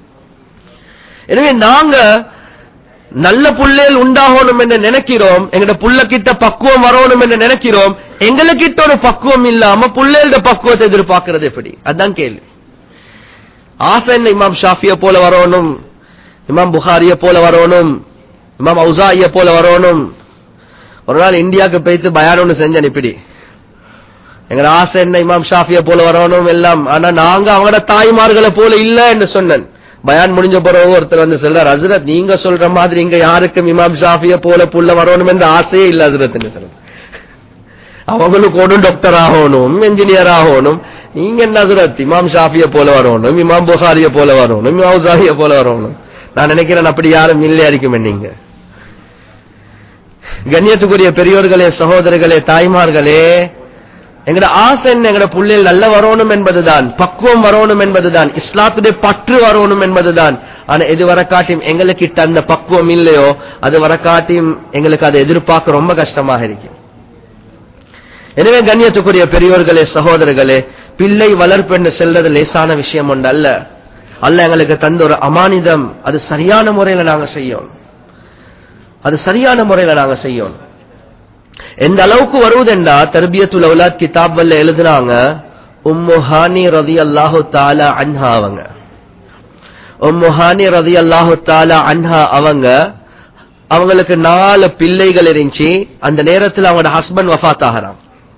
எனவே நாங்க நல்ல புள்ளைகள் உண்டாகணும் என்று நினைக்கிறோம் எங்கட புள்ள கிட்ட பக்குவம் வரணும் என்று நினைக்கிறோம் எங்களுக்கிட்ட ஒரு பக்குவம் இல்லாம புள்ளைகளோட பக்குவத்தை எதிர்பார்க்கிறது எப்படி அதான் கேள்வி ஆசை என்ன இமாம் ஷாஃபிய போல வரணும் இமாம் புகாரிய போல வரணும் இமாம் ஔசாய போல வரணும் ஒரு நாள் இந்தியாவுக்கு போயிட்டு பயான் ஒண்ணு செஞ்சேன் இப்படி எங்க ஆசை என்ன இமாம் ஷாஃபிய போல வரணும் எல்லாம் ஆனா நாங்க அவங்களோட தாய்மார்களை போல இல்ல என்று சொன்னேன் பயான் முடிஞ்ச பிறகு ஒருத்தர் வந்து சொல்றார் ஹசரத் நீங்க சொல்ற மாதிரி இங்க யாருக்கும் இமாம் ஷாஃபிய போல புள்ள வரணும் என்ற ஆசையே இல்ல ஹசரத் சொல்ற அவங்களுக்கு ஒன்றும் டாக்டர் ஆகணும் என்ஜினியர் ஆகணும் நீங்க என்ன ஹசரத் இமாம் ஷாஃபிய போல வரணும் இமாம் புகாரிய போல வரணும் இமாம் ஷாஃபிய போல வரணும் நான் நினைக்கிறேன் அப்படி யாரும் இல்லை அடிக்குமே நீங்க கண்ணியத்துக்குரிய பெரியோர்களே சகோதரர்களே தாய்மார்களே எங்கட ஆசை என்ன எங்கட புள்ளைகள் நல்ல வரணும் என்பதுதான் பக்குவம் வரணும் என்பதுதான் இஸ்லாத்துடைய பற்று வரணும் என்பதுதான் ஆனா எது வர காட்டியும் எங்களுக்கிட்ட அந்த பக்குவம் இல்லையோ அது வர காட்டியும் எங்களுக்கு அதை எதிர்பார்க்க ரொம்ப கஷ்டமாக இருக்கு எனவே கண்ணியத்துக்குரிய பெரியோர்களே சகோதரர்களே பிள்ளை வளர்ப்பு என்று செல்றது லேசான விஷயம் ஒன்று அல்ல அல்ல எங்களுக்கு தந்த ஒரு அமானிதம் அது சரியான முறையில நாங்க செய்யணும் அது சரியான முறையில நாங்க செய்யணும் எந்த அளவுக்கு வருவதென்றா தர்பியத்துல் அவுலாத் கிதாப் வல்ல எழுதுனாங்க உம்மு ஹானி ரதி அல்லாஹு தாலா அன்ஹா அவங்க உம்மு ஹானி ரதி அல்லாஹு தாலா அன்ஹா அவங்க அவங்களுக்கு நாலு பிள்ளைகள் இருந்துச்சு அந்த நேரத்தில் அவங்களோட ஹஸ்பண்ட் வஃபாத் ஆகிறான்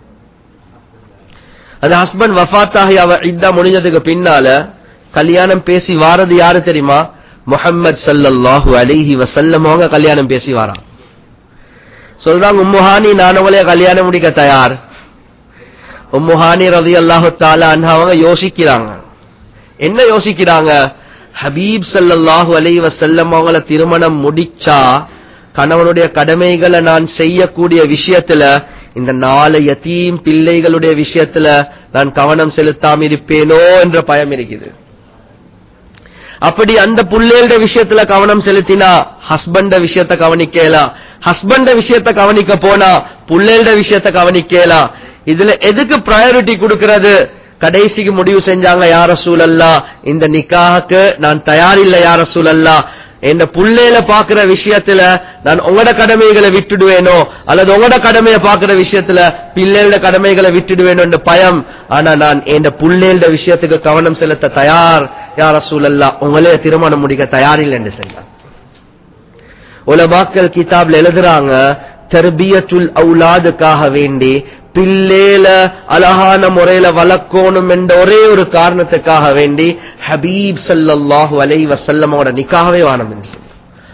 அந்த ஹஸ்பண்ட் வஃபாத் ஆகி அவ இதா முடிஞ்சதுக்கு பின்னால கல்யாணம் பேசி வாரது யாரு தெரியுமா முஹம்மது ஸல்லல்லாஹு அலைஹி வஸல்லம் அவங்க கல்யாணம் பேசி வாரான் சொல்றாங்க உம்முஹானி நான் உங்களைய கல்யாணம் முடிக்க தயார் உம்முஹானி ரதி அல்லாஹு தாலா அன்ஹா அவங்க யோசிக்கிறாங்க என்ன யோசிக்கிறாங்க ஹபீப் ஸல்லல்லாஹு அலைஹி வஸல்லம் அவங்கள திருமணம் முடிச்சா கணவனுடைய கடமைகளை நான் செய்யக்கூடிய விஷயத்துல இந்த நாலு யத்தீம் பிள்ளைகளுடைய விஷயத்துல நான் கவனம் செலுத்தாம இருப்பேனோ என்ற பயம் இருக்குது அப்படி அந்த புள்ளைகளோட விஷயத்துல கவனம் செலுத்தினா ஹஸ்பண்ட விஷயத்த கவனிக்கலாம் ஹஸ்பண்ட விஷயத்த கவனிக்க போனா புள்ளைகளோட விஷயத்த கவனிக்கலாம் இதுல எதுக்கு ப்ரையாரிட்டி கொடுக்கிறது கடைசிக்கு முடிவு செஞ்சாங்க யார சூழல்லா இந்த நிக்காஹுக்கு நான் தயாரில்லை யார சூழல்லா என் புள்ளையில பாக்குற விஷயத்துல நான் உங்களோட கடமைகளை விட்டுடுவேனோ அல்லது உங்களோட கடமையை பாக்குற விஷயத்துல பிள்ளைகளோட கடமைகளை விட்டுடுவேனோ என்ற பயம் ஆனா நான் என் புள்ளைகளோட விஷயத்துக்கு கவனம் செலுத்த தயார் யார சூழல்லா உங்களே திருமணம் முடிக்க தயாரில்லை என்று சொன்னார் உலமாக்கள் கிதாப்ல எழுதுறாங்க தர்பியத்துல் அவுலாதுக்காக வேண்டி பிள்ளைல அழகான முறையில வளர்க்கணும் என்ற ஒரே ஒரு காரணத்துக்காக வேண்டி ஹபீப் ஸல்லல்லாஹு அலைஹி வஸல்லமோட நிக்காகவே வானம் என்று சொன்னார்.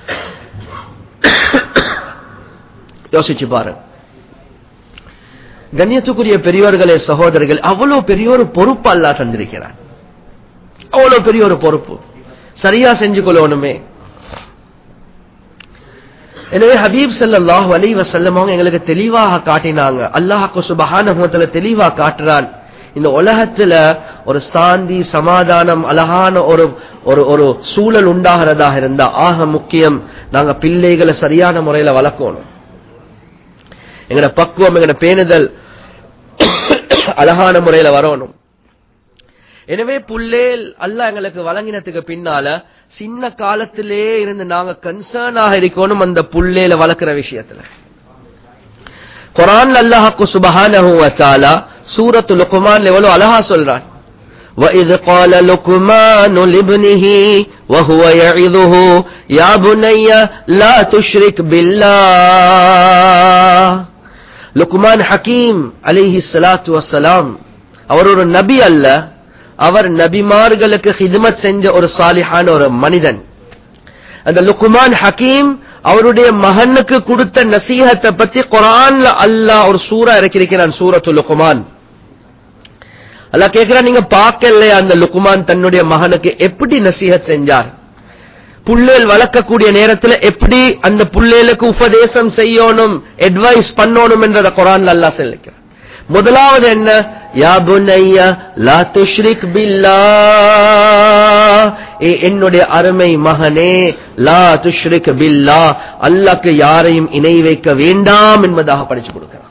யோசிச்சு பாருங்க கண்ணியத்துக்குரிய பெரியவர்களே சகோதரர்கள் அவ்வளவு பெரிய ஒரு பொறுப்பு அல்லாஹ் தந்திருக்கிறார் அவ்வளவு பெரிய ஒரு பொறுப்பு சரியா செஞ்சு கொள்ளணுமே எனவே ஹபீப் ஸல்லல்லாஹு அலைஹி வஸல்லம் அவங்க எங்களுக்கு தெளிவாக காட்டினாங்க அல்லாஹ்க்கு சுப்ஹானஹு வ தஆலா தெளிவா காட்டுறான் இந்த உலகத்துல ஒரு சாந்தி சமாதானம் அழகான ஒரு ஒரு ஒரு சூழல் உண்டாகிறதாக இருந்தா ஆக முக்கியம் நாங்க பிள்ளைகளை சரியான முறையில வளர்க்கணும் எங்கட பக்குவம் எங்கட பேணுதல் அழகான முறையில வரணும் எனவே புள்ளேல் அல்லாஹ் எங்களுக்கு வழங்கினதுக்கு பின்னால சின்ன காலத்திலே இருந்து நாங்க கன்சர்னாக இருக்கணும் அந்த புள்ளேல வளர்க்கிற விஷயத்துல குரான் அல்லாஹ்க்கு சுபஹானஹு வ தஆலா சூரத்து லுக்மான் எவ்வளவு அழகா சொல்றான் وَإِذْ قَالَ لُقْمَانُ لِابْنِهِ وَهُوَ يَعِظُهُ يَا بُنَيَّ لَا تُشْرِكْ بِاللَّهِ லுக்மான் ஹக்கீம் அலைஹி ஸலாத்து வஸ்ஸலாம் அவர் ஒரு நபி அல்ல அவர் நபிமார்களுக்கு ஹிதமத் செஞ்ச ஒரு சாலிஹான ஒரு மனிதன் அந்த லுக்குமான் ஹக்கீம் அவருடைய மகனுக்கு கொடுத்த நசீகத்தை பத்தி குரான்ல அல்லாஹ் ஒரு சூரா இறக்கியிருக்கிறான் சூரத்து லுக்குமான் அல்லாஹ் கேட்கிறான் நீங்க பார்க்கலையா அந்த லுக்குமான் தன்னுடைய மகனுக்கு எப்படி நசீகத் செஞ்சார் புள்ளேல் வளர்க்கக்கூடிய நேரத்துல எப்படி அந்த புள்ளேலுக்கு உபதேசம் செய்யணும் அட்வைஸ் பண்ணணும் என்றத குரான்ல அல்லாஹ் சொல்லிக்கிறான் முதலாவது என்ன யா புனைய லா துஷ்ரிக் பில்லாஹ் ஏ என்னுடைய அருமை மகனே லா துஷ்ரிக் பில்லாஹ் அல்லாஹ்க்கு யாரையும் இணை வைக்க வேண்டாம் என்பதாக படிச்சு கொடுக்கிறான்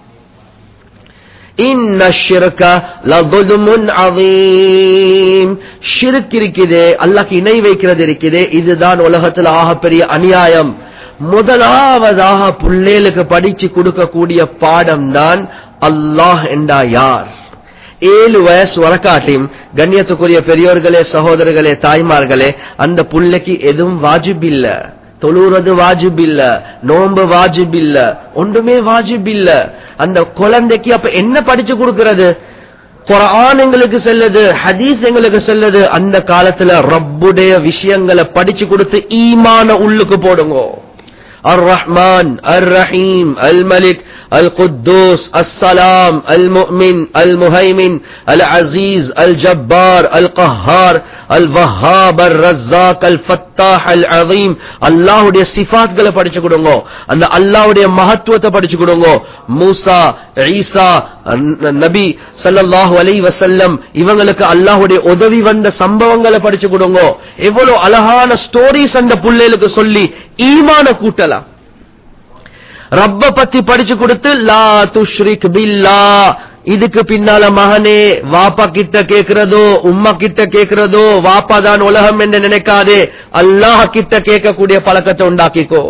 இன்ன ஷிர்க லதுல்முன் அதீம் ஷிர்க் இருக்குதே அல்லாஹ்க்கு இணை வைக்கிறது இருக்குதே இதுதான் உலகத்துல ஆகப்பெரிய அநியாயம் முதலாவதாக புள்ளேலுக்கு படிச்சு கொடுக்கக்கூடிய பாடம் தான் அல்லாஹ் என்றா யார் ஏழு வயசு வரக்காட்டியும் கண்ணியத்துக்குரிய பெரியோர்களே சகோதரர்களே தாய்மார்களே அந்த புள்ளைக்கு எதுவும் வாஜிப் இல்ல தொழுறது வாஜிப் இல்ல நோன்பு வாஜிப் இல்ல ஒன்றுமே வாஜிப் இல்ல அந்த குழந்தைக்கு அப்ப என்ன படிச்சு கொடுக்கிறது குரான் எங்களுக்கு செல்லுது ஹதீஸ் எங்களுக்கு செல்லுது அந்த காலத்துல ரப்புடைய விஷயங்களை படிச்சு கொடுத்து ஈமான உள்ளுக்கு போடுங்க الرحمن الرحيم الملك القدوس السلام المؤمن المهيمن العزيز الجبار القهار الوهاب الرزاق الفتاح العظيم அல்லாஹ்வுடைய சிஃபாத்களை படிச்சு கொடுங்க அந்த அல்லாஹ்வுடைய மகத்துவத்தை படிச்சு கொடுங்க மூசா ஈசா நபி ஸல்லல்லாஹு அலைஹி வஸல்லம் இவங்களுக்கு அல்லாஹ்வுடைய உதவி வந்த சம்பவங்களை படிச்சு கொடுங்க எவ்வளவு அழகான ஸ்டோரிஸ் அந்த புள்ளைகளுக்கு சொல்லி ஈமான கூட்டலாம் ரப்ப பத்தி படிச்சு கொடுத்து லா துஷ்ரிக் பில்லா இதுக்கு பின்னால மகனே வாப்பா கிட்ட கேக்குறதோ உம்மா கிட்ட கேக்குறதோ வாப்பா தான் உலகம் என்று நினைக்காதே அல்லாஹ் கிட்ட கேட்கக்கூடிய பழக்கத்தை உண்டாக்கிக்கோ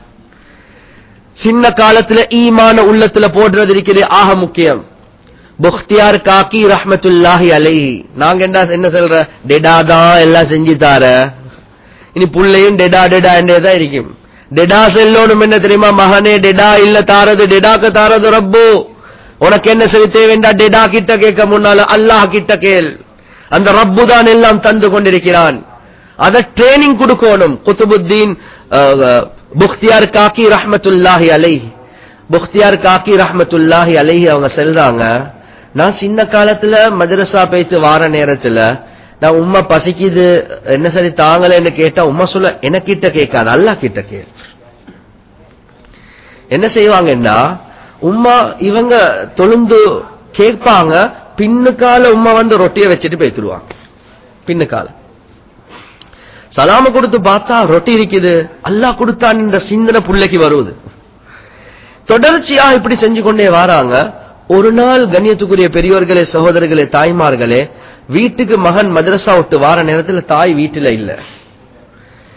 சின்ன காலத்துல ஈமான உள்ளத்துல போடுறது இருக்குது ஆக முக்கியம் புக்தியார் காக்கி ரஹ்மத்துல்லாஹி அலை நாங்க என்ன என்ன சொல்ற டெடா தான் எல்லாம் செஞ்சு தார இனி புள்ளையும் டெடா டெடா என்றேதான் இருக்கும் டெடா செல்லோனும் என்ன தெரியுமா மகனே டெடா இல்ல தாரது டெடாக்கு தாரது ரப்பு உனக்கு என்ன சரி தேவைண்டா டெடா கிட்ட கேட்க முன்னால அல்லாஹ் கிட்ட கேள் அந்த ரப்பு தான் எல்லாம் தந்து கொண்டிருக்கிறான் அத ட்ரைனிங் கொடுக்கணும் குத்துபுத்தீன் புக்தியார் காக்கி ரஹ்மத்துல்லாஹி அலை புக்தியார் காக்கி ரஹ்மத்துல்லாஹி அலைஹி அவங்க செல்றாங்க நான் சின்ன காலத்துல மதரசா பேச்சு வார நேரத்துல நான் உம்மா பசிக்குது என்ன சரி தாங்கலன்னு கேட்டா உம்மா சொல்ல எனக்கிட்ட கேட்காது அல்லா கிட்ட கேள் என்ன செய்வாங்கன்னா உம்மா இவங்க தொழுந்து கேட்பாங்க பின்னுக்கால உம்மா வந்து ரொட்டியை வச்சுட்டு போய்த்துருவாங்க பின்னுக்கால சலாம கொடுத்து பார்த்தா ரொட்டி இருக்குது அல்லாஹ் கொடுத்தான் என்ற சிந்தனை புள்ளைக்கு வருவது தொடர்ச்சியா இப்படி செஞ்சு கொண்டே வராங்க ஒரு நாள் கண்ணியத்துக்குரிய பெரியோர்களே சகோதரர்களே தாய்மார்களே வீட்டுக்கு மகன் மதரசா விட்டு வார நேரத்துல தாய் வீட்டுல இல்ல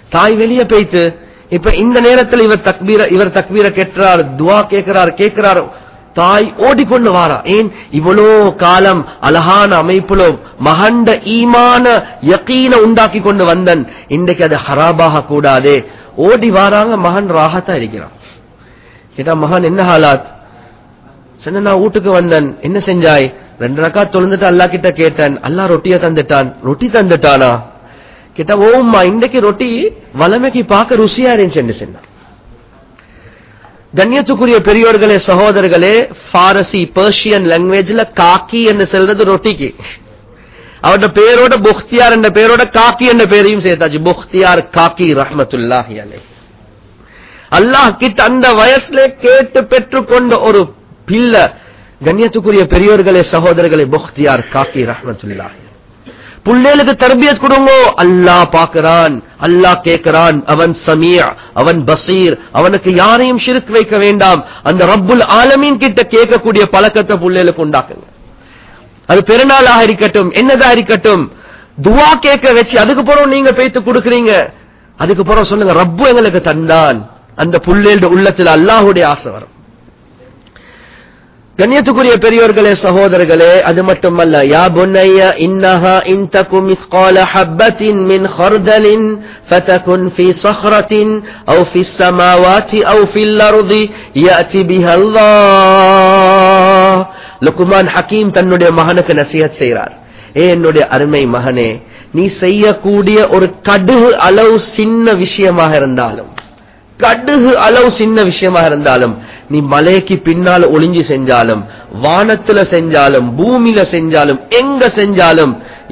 தாய் வெளியே போயிட்டு இப்ப இந்த நேரத்தில் இவர் தக்பீர இவர் தக்பீர கேட்கிறார் துவா கேட்கிறார் கேட்கிறார் தாய் ஓடிக்கொண்டு வாரா ஏன் இவ்வளோ காலம் அழகான அமைப்புல மகண்ட ஈமான யக்கீன உண்டாக்கி கொண்டு வந்தன் இன்றைக்கு அது ஹராபாக கூடாதே ஓடி வாராங்க மகன் ராகத்தா இருக்கிறான் கேட்டா மகன் என்ன ஹாலாத் சொன்ன நான் வீட்டுக்கு வந்தேன் என்ன செஞ்சாய் ரெண்டு ரக்கா தொழுந்துட்டு அல்லா கிட்ட கேட்டேன் அல்லா ரொட்டிய தந்துட்டான் ரொட்டி தந்துட்டானா கேட்டா ஓம்மா இன்றைக்கு ரொட்டி வளமைக்கு பார்க்க ருசியா இருந்துச்சு சொன்னான் கண்ணியத்துக்குரிய பெரியோர்களே சகோதரர்களே பாரசி பர்ஷியன் லாங்குவேஜ்ல காக்கி என்று சொல்றது ரொட்டிக்கு அவருடைய பேரோட புக்தியார் என்ற பேரோட காக்கி என்ற பேரையும் சேர்த்தாச்சு புக்தியார் காக்கி ரஹமத்துல்லாஹி அலை அல்லாஹ் கிட்ட அந்த வயசுல கேட்டு பெற்றுக்கொண்ட ஒரு பிள்ளை கண்ணியத்துக்குரிய பெரியோர்களே சகோதரர்களே புக்தியார் காக்கி ரஹமத்துல்லாஹி புள்ளேலுக்கு தர்பியத் கொடுங்கோ அல்லாஹ் பாக்குறான் அல்லாஹ் கேட்கிறான் அவன் சமீர் அவன் பசீர் அவனுக்கு யாரையும் ஷிருக் வைக்க வேண்டாம் அந்த ரப்புல் ஆலமீன் கிட்ட கேட்கக்கூடிய பழக்கத்தை புள்ளேலுக்கு உண்டாக்குங்க அது பெருநாளாக இருக்கட்டும் என்னதா இருக்கட்டும் துவா கேட்க வச்சு அதுக்கு பிறகு நீங்க பேத்து கொடுக்குறீங்க அதுக்கு பிறகு சொல்லுங்க ரப்பு எங்களுக்கு தந்தான் அந்த புள்ளேல் உள்ளத்துல அல்லாஹுடைய ஆசை வரும் கண்ணியத்துக்குரிய பெரியோர்களே சகோதரர்களே அது மட்டுமல்ல யா புன்னைய இன்னஹா இன் தகு மிஸ்கால ஹப்பத்தின் மின் ஹர்தலின் ஃபதகுன் ஃபி சஹ்ரத்தின் அவு ஃபி ஸமாவாத்தி அவு ஃபில் அர்தி யஅதி பிஹா அல்லாஹ் லுக்மான் ஹக்கீம் தன்னுடைய மகனுக்கு நசிஹத் செய்கிறார் ஏ என்னுடைய அருமை மகனே நீ செய்யக்கூடிய ஒரு கடுகு அளவு சின்ன விஷயமாக இருந்தாலும் கடுகு அளவு சின்ன விஷயமா இருந்தாலும் நீ மலைக்கு பின்னால் ஒளிஞ்சு செஞ்சாலும் வானத்துல செஞ்சாலும் பூமியில செஞ்சாலும் எங்க செஞ்சாலும்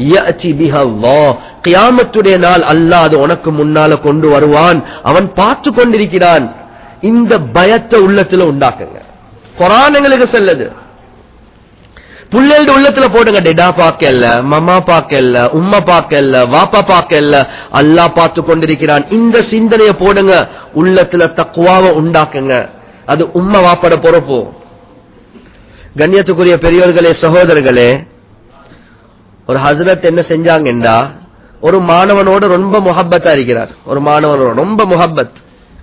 கியாமத்துடைய நாள் அல்லாஹ் அது உனக்கு முன்னால கொண்டு வருவான் அவன் பார்த்து கொண்டிருக்கிறான் இந்த பயத்தை உள்ளத்துல உண்டாக்குங்க குரான் எங்களுக்கு செல்லுது புள்ளேல்டு உள்ளத்துல போடுங்க டெடா பாக்கல்ல மமா பாக்கல்ல உம்மா பாக்கல்ல வாப்பா பாக்கல்ல அல்லா பார்த்து கொண்டிருக்கிறான் இந்த சிந்தனைய போடுங்க உள்ளத்துல தக்குவாவை உண்டாக்குங்க அது உம்மா வாப்பட பொறுப்பு கண்ணியத்துக்குரிய பெரியோர்களே சகோதரர்களே ஒரு ஹசரத் என்ன செஞ்சாங்கண்டா ஒரு மாணவனோட ரொம்ப முஹப்பத்தா இருக்கிறார் ஒரு மாணவனோட ரொம்ப முஹப்பத்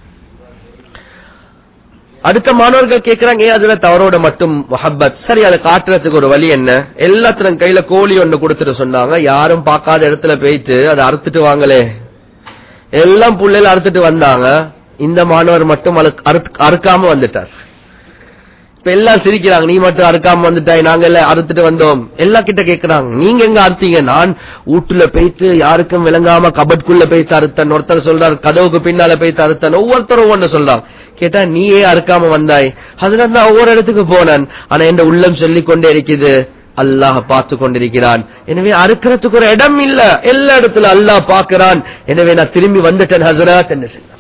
அடுத்த மாணவர்கள் கேட்கிறாங்க ஏன் அதுல தவறோட மட்டும் முஹப்பத் சரி அதை காட்டுறதுக்கு ஒரு வழி என்ன எல்லாத்திலும் கையில கோழி ஒண்ணு கொடுத்துட்டு சொன்னாங்க யாரும் பார்க்காத இடத்துல போயிட்டு அதை அறுத்துட்டு வாங்களே எல்லாம் புள்ளையில அறுத்துட்டு வந்தாங்க இந்த மாணவர் மட்டும் அறுக்காம வந்துட்டார் இப்ப எல்லாம் சிரிக்கிறாங்க நீ மட்டும் அறுக்காம வந்துட்டாய் நாங்க எல்லாம் அறுத்துட்டு வந்தோம் எல்லா கிட்ட கேக்குறாங்க நீங்க எங்க அறுத்தீங்க நான் வீட்டுல போயிட்டு யாருக்கும் விளங்காம கபட்குள்ள போயிட்டு அறுத்தன் ஒருத்தர் சொல்றார் கதவுக்கு பின்னால போயிட்டு அறுத்தன் ஒவ்வொருத்தரும் ஒண்ணு சொல்றாங்க கேட்டா நீயே அறுக்காம வந்தாய் அதுல தான் ஒவ்வொரு இடத்துக்கு போனேன் ஆனா என் உள்ளம் சொல்லிக் கொண்டே இருக்குது அல்லாஹ் பார்த்து கொண்டிருக்கிறான் எனவே அறுக்கிறதுக்கு ஒரு இடம் இல்ல எல்லா இடத்துல அல்லாஹ் பார்க்கிறான் எனவே நான் திரும்பி வந்துட்டேன் ஹசரத் என்ன செய்யலாம்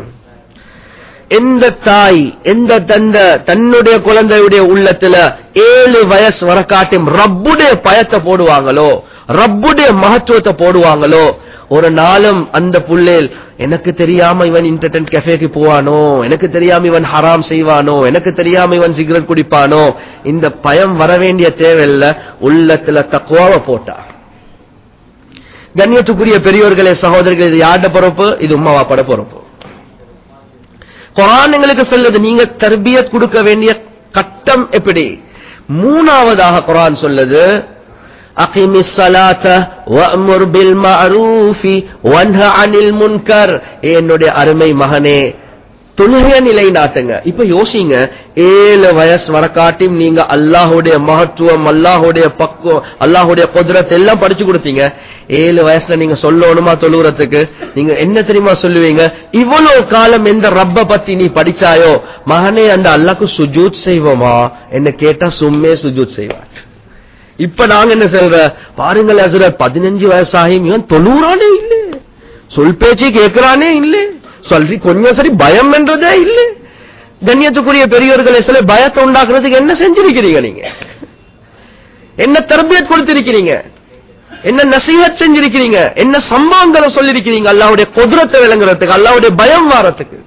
எந்த தாய் எந்த தந்த தன்னுடைய குழந்தையுடைய உள்ளத்துல ஏழு வயசு வர காட்டும் ரப்புடைய பயத்தை போடுவாங்களோ ரப்புடைய மகத்துவத்தை போடுவாங்களோ ஒரு நாளும் அந்த புள்ளேல் எனக்கு தெரியாம இவன் இன்டர்நெட் கெஃபேக்கு போவானோ எனக்கு தெரியாம இவன் ஹராம் செய்வானோ எனக்கு தெரியாம இவன் சிகரெட் குடிப்பானோ இந்த பயம் வர வேண்டிய தேவையில்ல உள்ளத்துல தக்குவாவை போட்டா கண்ணியத்துக்குரிய பெரியோர்களே சகோதரர்கள் இது யார்ட பொறுப்பு இது உமாவா பட பொறுப்பு குரான் எங்களுக்கு சொல்லுது நீங்க தர்பியத் கொடுக்க வேண்டிய கட்டம் எப்படி மூணாவதாக குரான் சொல்லுது அகிமி சலாத்த வஅமுர் பில் மஅரூஃபி வன்ஹ அனில் முன்கர் என்னுடைய அருமை மகனே தொழுகைய நிலை நாட்டுங்க இப்ப யோசிங்க ஏழு வயசு வரக்காட்டியும் நீங்க அல்லாஹுடைய மகத்துவம் அல்லாஹுடைய பக்குவம் அல்லாஹுடைய குதிரத்தை எல்லாம் படிச்சு கொடுத்தீங்க ஏழு வயசுல நீங்க சொல்லணுமா தொழுகிறதுக்கு நீங்க என்ன தெரியுமா சொல்லுவீங்க இவ்வளவு காலம் எந்த ரப்ப பத்தி நீ படிச்சாயோ மகனே அந்த அல்லாக்கு சுஜூத் செய்வோமா என்ன கேட்டா சும்மே சுஜூத் செய்வார் இப்ப நாங்க என்ன சொல்ற பாருங்கள் ஹசரத் பதினஞ்சு வயசாகியும் இவன் தொழுறானே இல்லை சொல் பேச்சு கேட்கிறானே இல்லை சொல்லி கொஞ்சம் சரி பயம் என்றதே இல்லை கண்ணியத்துக்குரிய பெரியவர்களை சில பயத்தை உண்டாக்குறதுக்கு என்ன செஞ்சிருக்கிறீங்க நீங்க என்ன தரபியத் கொடுத்திருக்கிறீங்க என்ன நசீகத் செஞ்சிருக்கிறீங்க என்ன சம்பவங்களை சொல்லிருக்கிறீங்க அல்லாவுடைய குதிரத்தை விளங்குறதுக்கு அல்லாவுடைய பயம் வாரத்துக்கு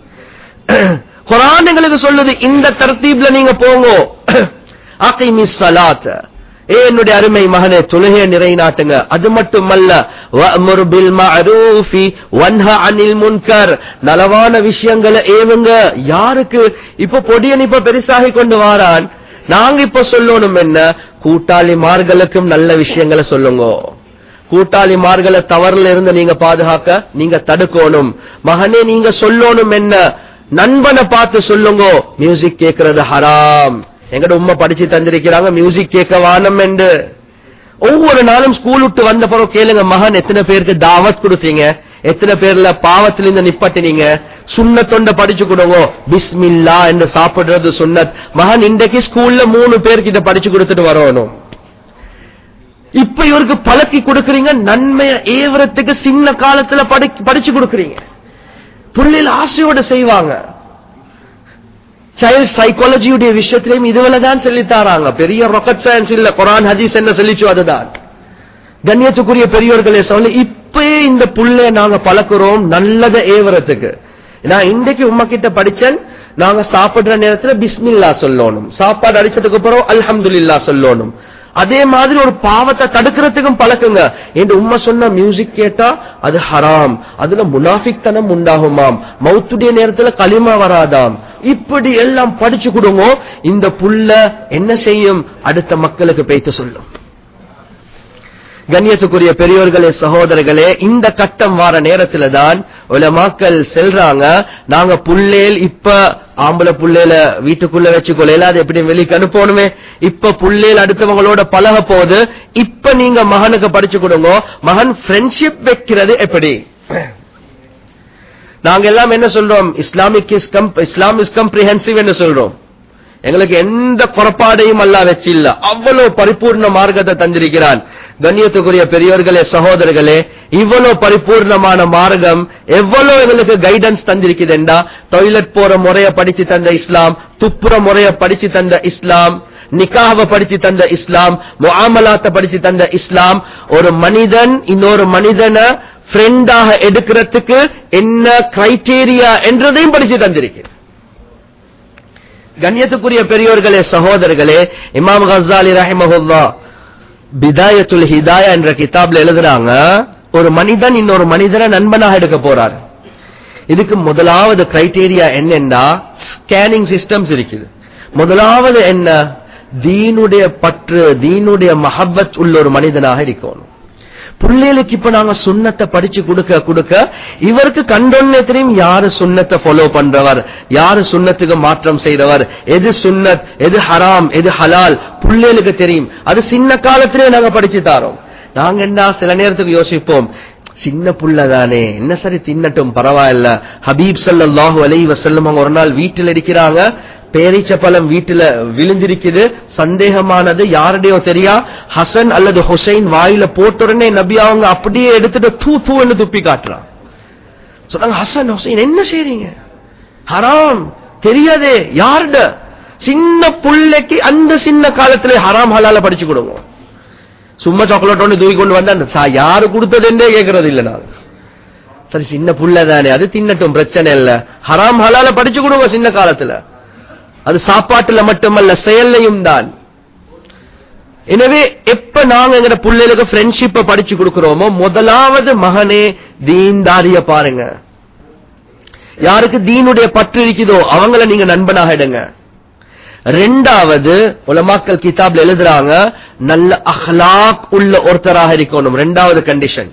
குரான் எங்களுக்கு சொல்லுது இந்த தர்த்தீப்ல நீங்க போங்க அகிமி சலாத் ஏ என்னுடைய அருமை மகனே தொழுகையை நிறைநாட்டுங்க அது மட்டுமல்ல வஅமுர் பில் மஅரூஃபி வன்ஹா அனில் முன்கர் நலவான விஷயங்களை ஏவுங்க யாருக்கு இப்ப பொடியன் இப்ப பெருசாகி கொண்டு வாரான் நாங்க இப்ப சொல்லணும் என்ன கூட்டாளிமார்களுக்கும் நல்ல விஷயங்களை சொல்லுங்க கூட்டாளிமார்களை தவறுல இருந்து நீங்க பாதுகாக்க நீங்க தடுக்கணும் மகனே நீங்க சொல்லணும் என்ன நண்பனை பார்த்து சொல்லுங்க மியூசிக் கேட்கறது ஹராம் எங்கட உம்மை படிச்சு தந்திருக்கிறாங்க மியூசிக் கேட்க வானம் என்று ஒவ்வொரு நாளும் ஸ்கூல் விட்டு வந்த பிறகு கேளுங்க மகன் எத்தனை பேருக்கு தாவத் கொடுத்தீங்க எத்தனை பேர்ல பாவத்திலிருந்து நிப்பட்டினீங்க சுண்ணத்தொண்ட படிச்சு கொடுங்க பிஸ்மில்லா என்று சாப்பிடுறது சுன்னத் மகன் இன்றைக்கு ஸ்கூல்ல மூணு பேருக்கு இதை படிச்சு கொடுத்துட்டு வரணும் இப்ப இவருக்கு பழக்கி கொடுக்கறீங்க நன்மையை ஏவரத்துக்கு சின்ன காலத்துல படி- படிச்சு கொடுக்கறீங்க பிள்ளைகள் ஆசையோட செய்வாங்க சைல்ட் சைக்காலஜியுடைய விஷயத்திலையும் இதுவரை தான் சொல்லி தாராங்க பெரிய ராக்கெட் சயின்ஸ் இல்ல குரான் ஹதீஸ் என்ன சொல்லிச்சோ அதுதான் கண்ணியத்துக்குரிய பெரியோர்களே சொல்ல இப்பயே இந்த புள்ளைய நாங்க பழக்கிறோம் நல்லதை ஏவரத்துக்கு நான் இன்றைக்கு உம்மா கிட்ட படிச்சேன் நாங்க சாப்பிடுற நேரத்துல பிஸ்மில்லா சொல்லணும் சாப்பாடு அடிச்சதுக்கு அப்புறம் அல்ஹம்துலில்லா சொல்லணும் அதே மாதிரி ஒரு பாவத்தை தடுக்கிறதுக்கும் பழக்குங்க என்று உம்மா சொன்ன மியூசிக் கேட்டா அது ஹராம் அதுல முனாஃபிக் உண்டாகுமாம் மௌத்துடைய நேரத்துல களிமா வராதாம் இப்படி எல்லாம் படிச்சு கொடுங்க இந்த புள்ள என்ன செய்யும் அடுத்த மக்களுக்கு பேய்த்து சொல்லும் கண்ணியத்துக்குரிய பெரியோர்களே சகோதரர்களே இந்த கட்டம் வார நேரத்துல தான் உலமாக்கள் செல்றாங்க நாங்க புள்ளேல் இப்ப ஆம்பளை புள்ளேல வீட்டுக்குள்ள வச்சுக்கொள்ள அது எப்படி வெளிக்கு அனுப்பணுமே இப்ப புள்ளேல் அடுத்தவங்களோட பழக போது இப்ப நீங்க மகனுக்கு படிச்சு கொடுங்க மகன் ஃப்ரெண்ட்ஷிப் வைக்கிறது எப்படி நாங்க எல்லாம் என்ன சொல்றோம் Islamic is com Islam is comprehensive என்று சொல்றோம் எங்களுக்கு எந்த குறப்பாடையும் அல்ல வச்சு இல்ல அவ்வளவு பரிபூர்ண மார்க்கத்தை தந்திருக்கிறான் கண்ணியத்துக்குரிய பெரியோர்களே சகோதரர்களே இவ்வளவு பரிபூர்ணமான மார்க்கம் எவ்வளவு எங்களுக்கு கைடன்ஸ் தந்திருக்குதுண்டா டாய்லெட் போற முறைய படிச்சு தந்த இஸ்லாம் துப்புற முறைய படிச்சு தந்த இஸ்லாம் நிக்காஹ படிச்சு தந்த இஸ்லாம் முஆமலாத்த படிச்சு தந்த இஸ்லாம் ஒரு மனிதன் இன்னொரு மனிதனை ஃப்ரெண்டாக எடுக்கிறதுக்கு என்ன கிரைட்டீரியா என்றதையும் படிச்சு தந்திருக்கிறேன் கண்ணியத்துக்குரிய பெரியோர்களே சகோதரர்களே இமாம் கசாலி ரஹிமஹுல்லா பிதாயத்துல் ஹிதாயா என்ற கிதாப்ல எழுதுறாங்க ஒரு மனிதன் இன்னொரு மனிதனை நண்பனாக எடுக்க போறார் இதுக்கு முதலாவது கிரைட்டீரியா என்னன்னா ஸ்கேனிங் சிஸ்டம்ஸ் இருக்குது முதலாவது என்ன தீனுடைய பற்று தீனுடைய மஹப்பத் உள்ள ஒரு மனிதனாக இருக்கணும் பிள்ளைகளுக்கு இப்ப நாங்க சுண்ணத்தை படிச்சு கொடுக்க கொடுக்க இவருக்கு கண்டொன்னே தெரியும் யாரு சுண்ணத்தை ஃபாலோ பண்றவர் யாரு சுண்ணத்துக்கு மாற்றம் செய்தவர் எது சுன்னத் எது ஹராம் எது ஹலால் பிள்ளைகளுக்கு தெரியும் அது சின்ன காலத்திலே நாங்க படிச்சு தாரோம் நாங்க என்ன சில நேரத்துக்கு யோசிப்போம் சின்ன புள்ள தானே என்ன சரி தின்னட்டும் பரவாயில்ல ஹபீப் ஸல்லல்லாஹு அலைஹி வஸல்லம் அவங்க ஒரு நாள் வீட்டில் இருக்கிறாங்க பேரீச்ச பழம் வீட்டுல விழுந்திருக்குது சந்தேகமானது யாருடையோ தெரியா ஹசன் அல்லது ஹுசைன் வாயில போட்ட உடனே நபி அவங்க அப்படியே எடுத்துட்டு தூ தூன்னு துப்பி காட்டுறான் சொன்னாங்க ஹசன் ஹுசைன் என்ன செய்றீங்க ஹராம் தெரியாதே யாருட சின்ன புள்ளைக்கு அந்த சின்ன காலத்துல ஹராம் ஹலால படிச்சு கொடுங்க சும்மா சாக்லேட் ஒன்று தூக்கி கொண்டு வந்தா அந்த சா- யாரு கொடுத்ததுன்னே கேட்கறது இல்ல நான் சரி சின்ன புள்ள தானே அது தின்னட்டும் பிரச்சனை இல்ல ஹராம் ஹலால படிச்சு கொடுங்க சின்ன காலத்துல அது சாப்பாட்டுல மட்டுமல்ல செயல்லையும் தான் எனவே எப்ப நாங்க எங்க பிள்ளைகளுக்கு ஃப்ரெண்ட்ஷிப்பை படிச்சு கொடுக்கிறோமோ முதலாவது மகனே தீன்தாரிய பாருங்க யாருக்கு தீனுடைய பற்று இருக்குதோ அவங்கள நீங்க நண்பனாக எடுங்க ரெண்டாவது உலமாக்கல் கிதாப்ல எழுதுறாங்க நல்ல அஹ்லாக் உள்ள ஒருத்தராக இருக்கணும் ரெண்டாவது கண்டிஷன்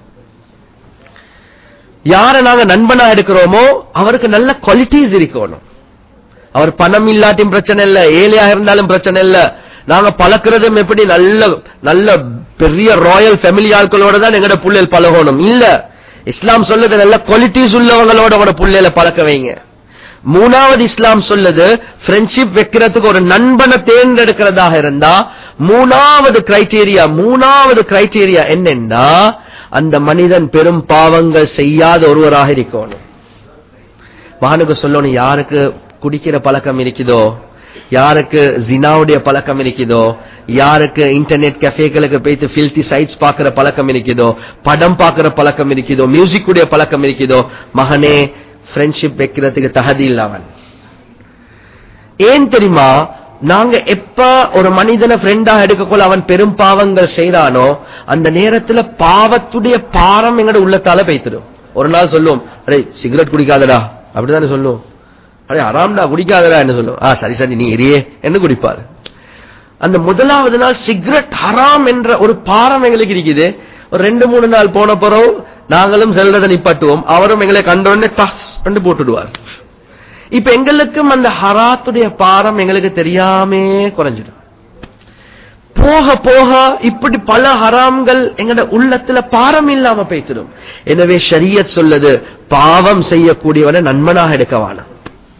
யார நாங்க நண்பனா எடுக்கிறோமோ அவருக்கு நல்ல குவாலிட்டிஸ் இருக்கணும் அவர் பணம் இல்லாட்டியும் பிரச்சனை இல்ல ஏழையா இருந்தாலும் பிரச்சனை இல்ல நாங்க பழக்கிறதும் எப்படி நல்ல நல்ல பெரிய ராயல் ஃபேமிலி ஆட்களோட தான் எங்கட புள்ளைகள் பழகணும் இல்ல இஸ்லாம் சொல்லுது நல்ல குவாலிட்டிஸ் உள்ளவங்களோட உங்களோட புள்ளையில பழக்க வைங்க மூணாவது இஸ்லாம் சொல்லுது ஃப்ரெண்ட்ஷிப் வைக்கிறதுக்கு ஒரு நண்பனை தேர்ந்தெடுக்கிறதாக இருந்தா மூணாவது கிரைட்டீரியா மூணாவது கிரைட்டீரியா என்னன்னா அந்த மனிதன் பெரும் பாவங்கள் செய்யாத ஒருவராக இருக்கணும் மகனுக்கு சொல்லணும் யாருக்கு குடிக்கிற பழக்கம் இருக்குதோ யாருக்கு ஜினாவுடைய பழக்கம் இருக்குதோ யாருக்கு இன்டர்நெட் கஃபேக்களுக்கு போயிட்டு ஃபில்டி சைட்ஸ் பார்க்கிற பழக்கம் இருக்குதோ படம் பார்க்கிற பழக்கம் இருக்குதோ மியூசிக் உடைய பழக்கம் இருக்குதோ மகனே ஃப்ரெண்ட்ஷிப் வைக்கிறதுக்கு தகுதி இல்ல அவன் ஏன் தெரியுமா நாங்க எப்ப ஒரு மனிதனை ஃப்ரெண்டா எடுக்கக்குள்ள அவன் பெரும் பாவங்கள் செய்றானோ அந்த நேரத்துல பாவத்துடைய பாரம் எங்கட உள்ளத்தால பெய்த்திடும் ஒரு நாள் சொல்லுவோம் அடே சிகரெட் குடிக்காதடா அப்படிதானே சொல்லுவோம் அடே அறாம்டா குடிக்காதடா என்ன சொல்லுவோம் ஆ சரி சரி நீ எரியே என்ன குடிப்பாரு அந்த முதலாவது நாள் சிகரெட் ஹராம் என்ற ஒரு பாரம் எங்களுக்கு இருக்குது ஒரு ரெண்டு மூணு நாள் போன பிறகு நாங்களும் செல்றதை நிப்பாட்டுவோம் அவரும் எங்களை கண்டோடனே டஸ் பண்ணி போட்டுடுவார் இப்ப எங்களுக்கும் அந்த ஹராத்துடைய பாரம் எங்களுக்கு தெரியாமே குறைஞ்சிடும் போக போக இப்படி பல ஹராம்கள் எங்கட உள்ளத்துல பாரம் இல்லாம பேசிடும் எனவே ஷரியத் சொல்லுது பாவம் செய்யக்கூடியவனை நண்பனாக எடுக்க வேணாம்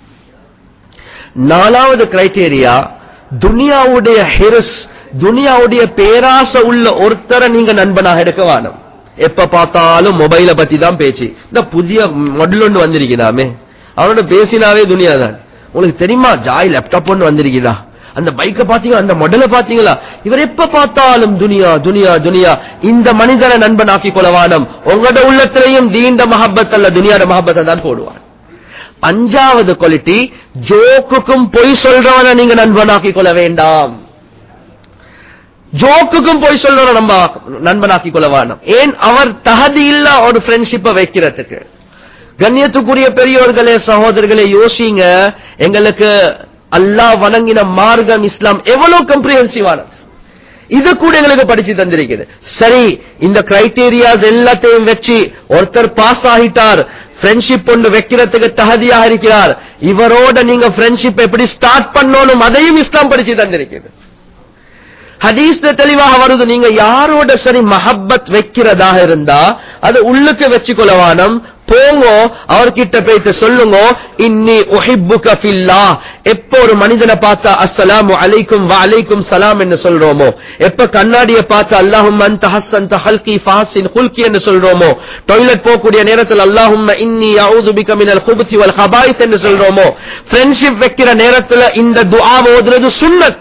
நாலாவது கிரைட்டேரியா துனியாவுடைய ஹிரஸ் துனியாவுடைய பேராசை உள்ள ஒருத்தரை நீங்க நண்பனாக எடுக்க வேணும் எப்ப பார்த்தாலும் மொபைலை பத்தி தான் பேச்சு இந்த புதிய மாடல் ஒன்று வந்திருக்குதாமே அவனோட பேசினாவே துனியா தான் உங்களுக்கு தெரியுமா ஜாய் லேப்டாப் ஒன்று வந்திருக்குதா அந்த பைக்கை பாத்தீங்களா அந்த மாடலை பாத்தீங்களா இவர் எப்ப பார்த்தாலும் துனியா துனியா துனியா இந்த மனிதனை நண்பனாக்கி கொள்ளவானம் உங்களோட உள்ளத்திலையும் தீண்ட மஹப்பத் அல்ல துனியாட மஹப்பத்தை தான் போடுவான் அஞ்சாவது குவாலிட்டி ஜோக்குக்கும் பொய் சொல்றவனை நீங்க நண்பனாக்கி கொள்ள வேண்டாம் ஜோக்குக்கும் பொய் சொல்றவனை நம்ம நண்பனாக்கி கொள்ள வேண்டாம் ஏன் அவர் தகுதி இல்ல ஒரு ஃப்ரெண்ட்ஷிப்பை வைக்கிறதுக்கு கண்ணியத்துக்குரிய பெரியோர்களே சகோதரர்களே யோசிங்க எங்களுக்கு அல்லாஹ் வணங்கின மார்க்கம் இஸ்லாம் எவ்வளவு கம்ப்ரிஹென்சிவானது இது கூட எங்களுக்கு படிச்சு தந்திருக்குது சரி இந்த கிரைட்டீரியாஸ் எல்லாத்தையும் வச்சு ஒருத்தர் பாஸ் ஆகிட்டார் ஃப்ரெண்ட்ஷிப் ஒன்று வைக்கிறதுக்கு தகுதியாக இருக்கிறார் இவரோட நீங்க ஃப்ரெண்ட்ஷிப் எப்படி ஸ்டார்ட் பண்ணணும் அதையும் இஸ்லாம் படிச்சு தந்திருக்குது ஹதீஸ்ல தெளிவாக வருது நீங்க யாரோட சரி மஹப்பத் வைக்கிறதாக இருந்தா அது உள்ளுக்கு வச்சு கொள்ளவானம் போங்க அவர்கிட்ட போயிட்டு சொல்லுங்க இன்னி உஹிப்புக ஃபில்லா எப்போ ஒரு மனிதனை பார்த்தா அஸ்ஸலாமு அலைக்கும் வ அலைக்கும் சலாம் என்று சொல்றோமோ எப்ப கண்ணாடியை பார்த்து அல்லாஹும் அன்த ஹஸ்ஸன் ஹல்கி ஃபஹஸின் குல்கி என்று சொல்றோமோ டாய்லெட் போகக்கூடிய நேரத்தில் அல்லாஹும் இன்னி அஊது பிக மினல் குபுத்தி வல் ஹபாயித் என்று சொல்றோமோ ஃப்ரெண்ட்ஷிப் வைக்கிற நேரத்துல இந்த துஆ ஓதுறது சுன்னத்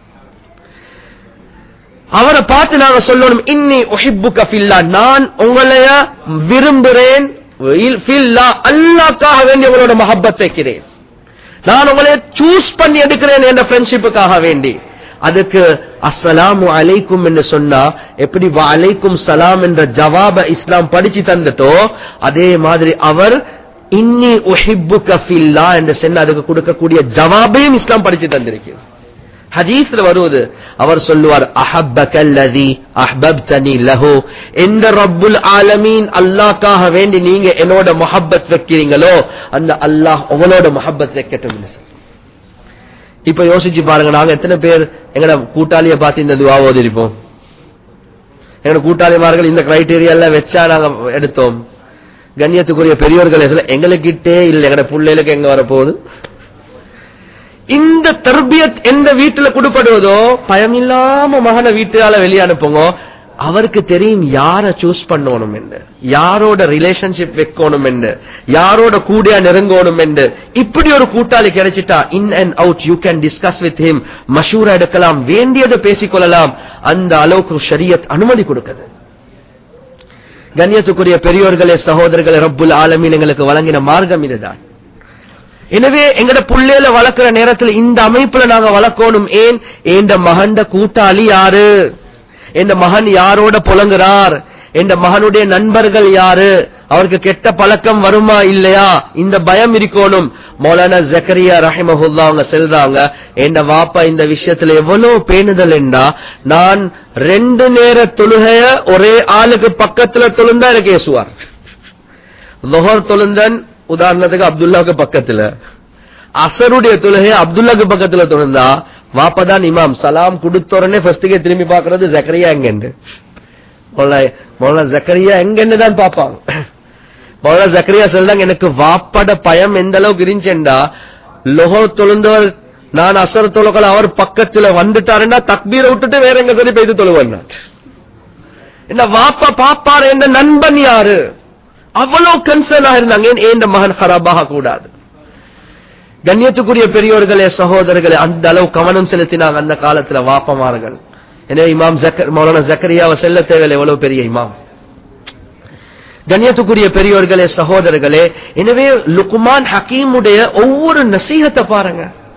அவரை பார்த்து நாங்க சொல்லணும் இன்னி உஹிப்புக ஃபில்லா நான் உங்களைய விரும்புறேன் ஃபில்லா அல்லாஹ்க்காக வேண்டி உங்களோட மஹப்பத் வைக்கிறேன் நான் உங்களை சூஸ் பண்ணி எடுக்கிறேன் என்ற ஃப்ரெண்ட்ஷிப்புக்காக வேண்டி அதுக்கு அஸ்ஸலாமு அலைக்கும் என்று சொன்னா எப்படி வ அலைக்கும் சலாம் என்ற ஜவாப இஸ்லாம் படிச்சு தந்துட்டோ அதே மாதிரி அவர் இன்னி உஹிப்புக ஃபில்லா என்று சொன்ன அதுக்கு கொடுக்கக்கூடிய ஜவாபையும் இஸ்லாம் படிச்சு தந்திருக்கிறது ஹதீஸ்ல வருவது அவர் சொல்லுவார் அஹப்பகல்லதி அஹ்பப்தனி லஹு எந்த ரப்புல் ஆலமீன் அல்லாஹ்க்காக வேண்டி நீங்க என்னோட முஹப்பத் வைக்கிறீங்களோ அந்த அல்லாஹ் உங்களோட முஹப்பத் வைக்கட்டும் இப்ப யோசிச்சு பாருங்க நாங்க எத்தனை பேர் எங்கட கூட்டாளிய பார்த்து இந்த துவா ஓதிருப்போம் எங்கட கூட்டாளிமார்கள் இந்த கிரைட்டீரியா எல்லாம் வச்சா நாங்க எடுத்தோம் கண்ணியத்துக்குரிய பெரியோர்கள் எங்களுக்கிட்டே இல்லை எங்கட பிள்ளைகளுக்கு எங்க வரப்போகுது இந்த தர்பியத் எந்த வீட்டுல கொடுப்படுவதோ பயமில்லாம மகனை வீட்டால வெளியே அனுப்புங்க அவருக்கு தெரியும் யார சூஸ் பண்ணணும் என்று யாரோட ரிலேஷன்ஷிப் வைக்கணும் என்று யாரோட கூடிய நெருங்கணும் என்று இப்படி ஒரு கூட்டாளி கிடைச்சிட்டா in and out you can discuss with him மஷூரா எடுக்கலாம் வேண்டியதை பேசிக்கொள்ளலாம் அந்த அளவுக்கு ஷரியத் அனுமதி கொடுக்குது கண்ணியத்துக்குரிய பெரியோர்களே சகோதரர்களே ரப்புல் ஆலமீன் எங்களுக்கு வழங்கின மார்க்கம் இதுதான் எனவே எங்கட புள்ளையில வளர்க்கிற நேரத்துல இந்த அமைப்புல நாங்க வளர்க்கணும் ஏன் எந்த மகண்ட கூட்டாளி யாரு எந்த மகன் யாரோட புலங்குறார் எந்த மகனுடைய நண்பர்கள் யாரு அவருக்கு கெட்ட பழக்கம் வருமா இல்லையா இந்த பயம் இருக்கணும் மௌலானா ஜக்கரியா ரஹிமஹுல்லா அவங்க செல்றாங்க என் வாப்பா இந்த விஷயத்துல எவ்வளவு பேணுதல் என்றா நான் ரெண்டு நேர தொழுகைய ஒரே ஆளுக்கு பக்கத்துல தொழுந்தா எனக்கு ஏசுவார் லொஹர் தொழுந்தன் உதாரணத்துக்கு அப்துல்லாவுக்கு பக்கத்துல அசருடைய தொழுகை அப்துல்லாக்கு பக்கத்துல தொழுந்தா வாப்பதான் இமாம் சலாம் கொடுத்த உடனே ஃபர்ஸ்டுக்கே திரும்பி பாக்குறது ஜக்கரியா எங்கன்னு மௌலா ஜக்கரியா எங்கன்னு தான் பாப்பாங்க மௌலா ஜக்கரியா சொல்றாங்க எனக்கு வாப்பட பயம் எந்த அளவுக்கு இருந்துச்சேன்டா லொஹோ தொழுந்தவர் நான் அசர் தொழுகல அவர் பக்கத்துல வந்துட்டாருன்னா தக்பீரை விட்டுட்டு வேற எங்க சொல்லி பெய்து தொழுவேன் என்ன வாப்பா பாப்பாரு என்ற நண்பன் யாரு அவ்வளவு கன்சர்னா இருந்தாங்க ஏன் இந்த மகன் ஹராபாக கூடாது கண்ணியத்துக்குரிய பெரியோர்களே சகோதரர்களே அந்த அளவு கவனம் செலுத்தினாங்க அந்த காலத்துல வாப்பமார்கள் எனவே இமாம் ஜக்கர் மௌலானா ஜக்கரியாவை செல்ல தேவையில்லை எவ்வளவு பெரிய இமாம் கண்ணியத்துக்குரிய பெரியோர்களே சகோதரர்களே எனவே லுக்குமான் ஹக்கீமுடைய ஒவ்வொரு நசீகத்தை பாருங்க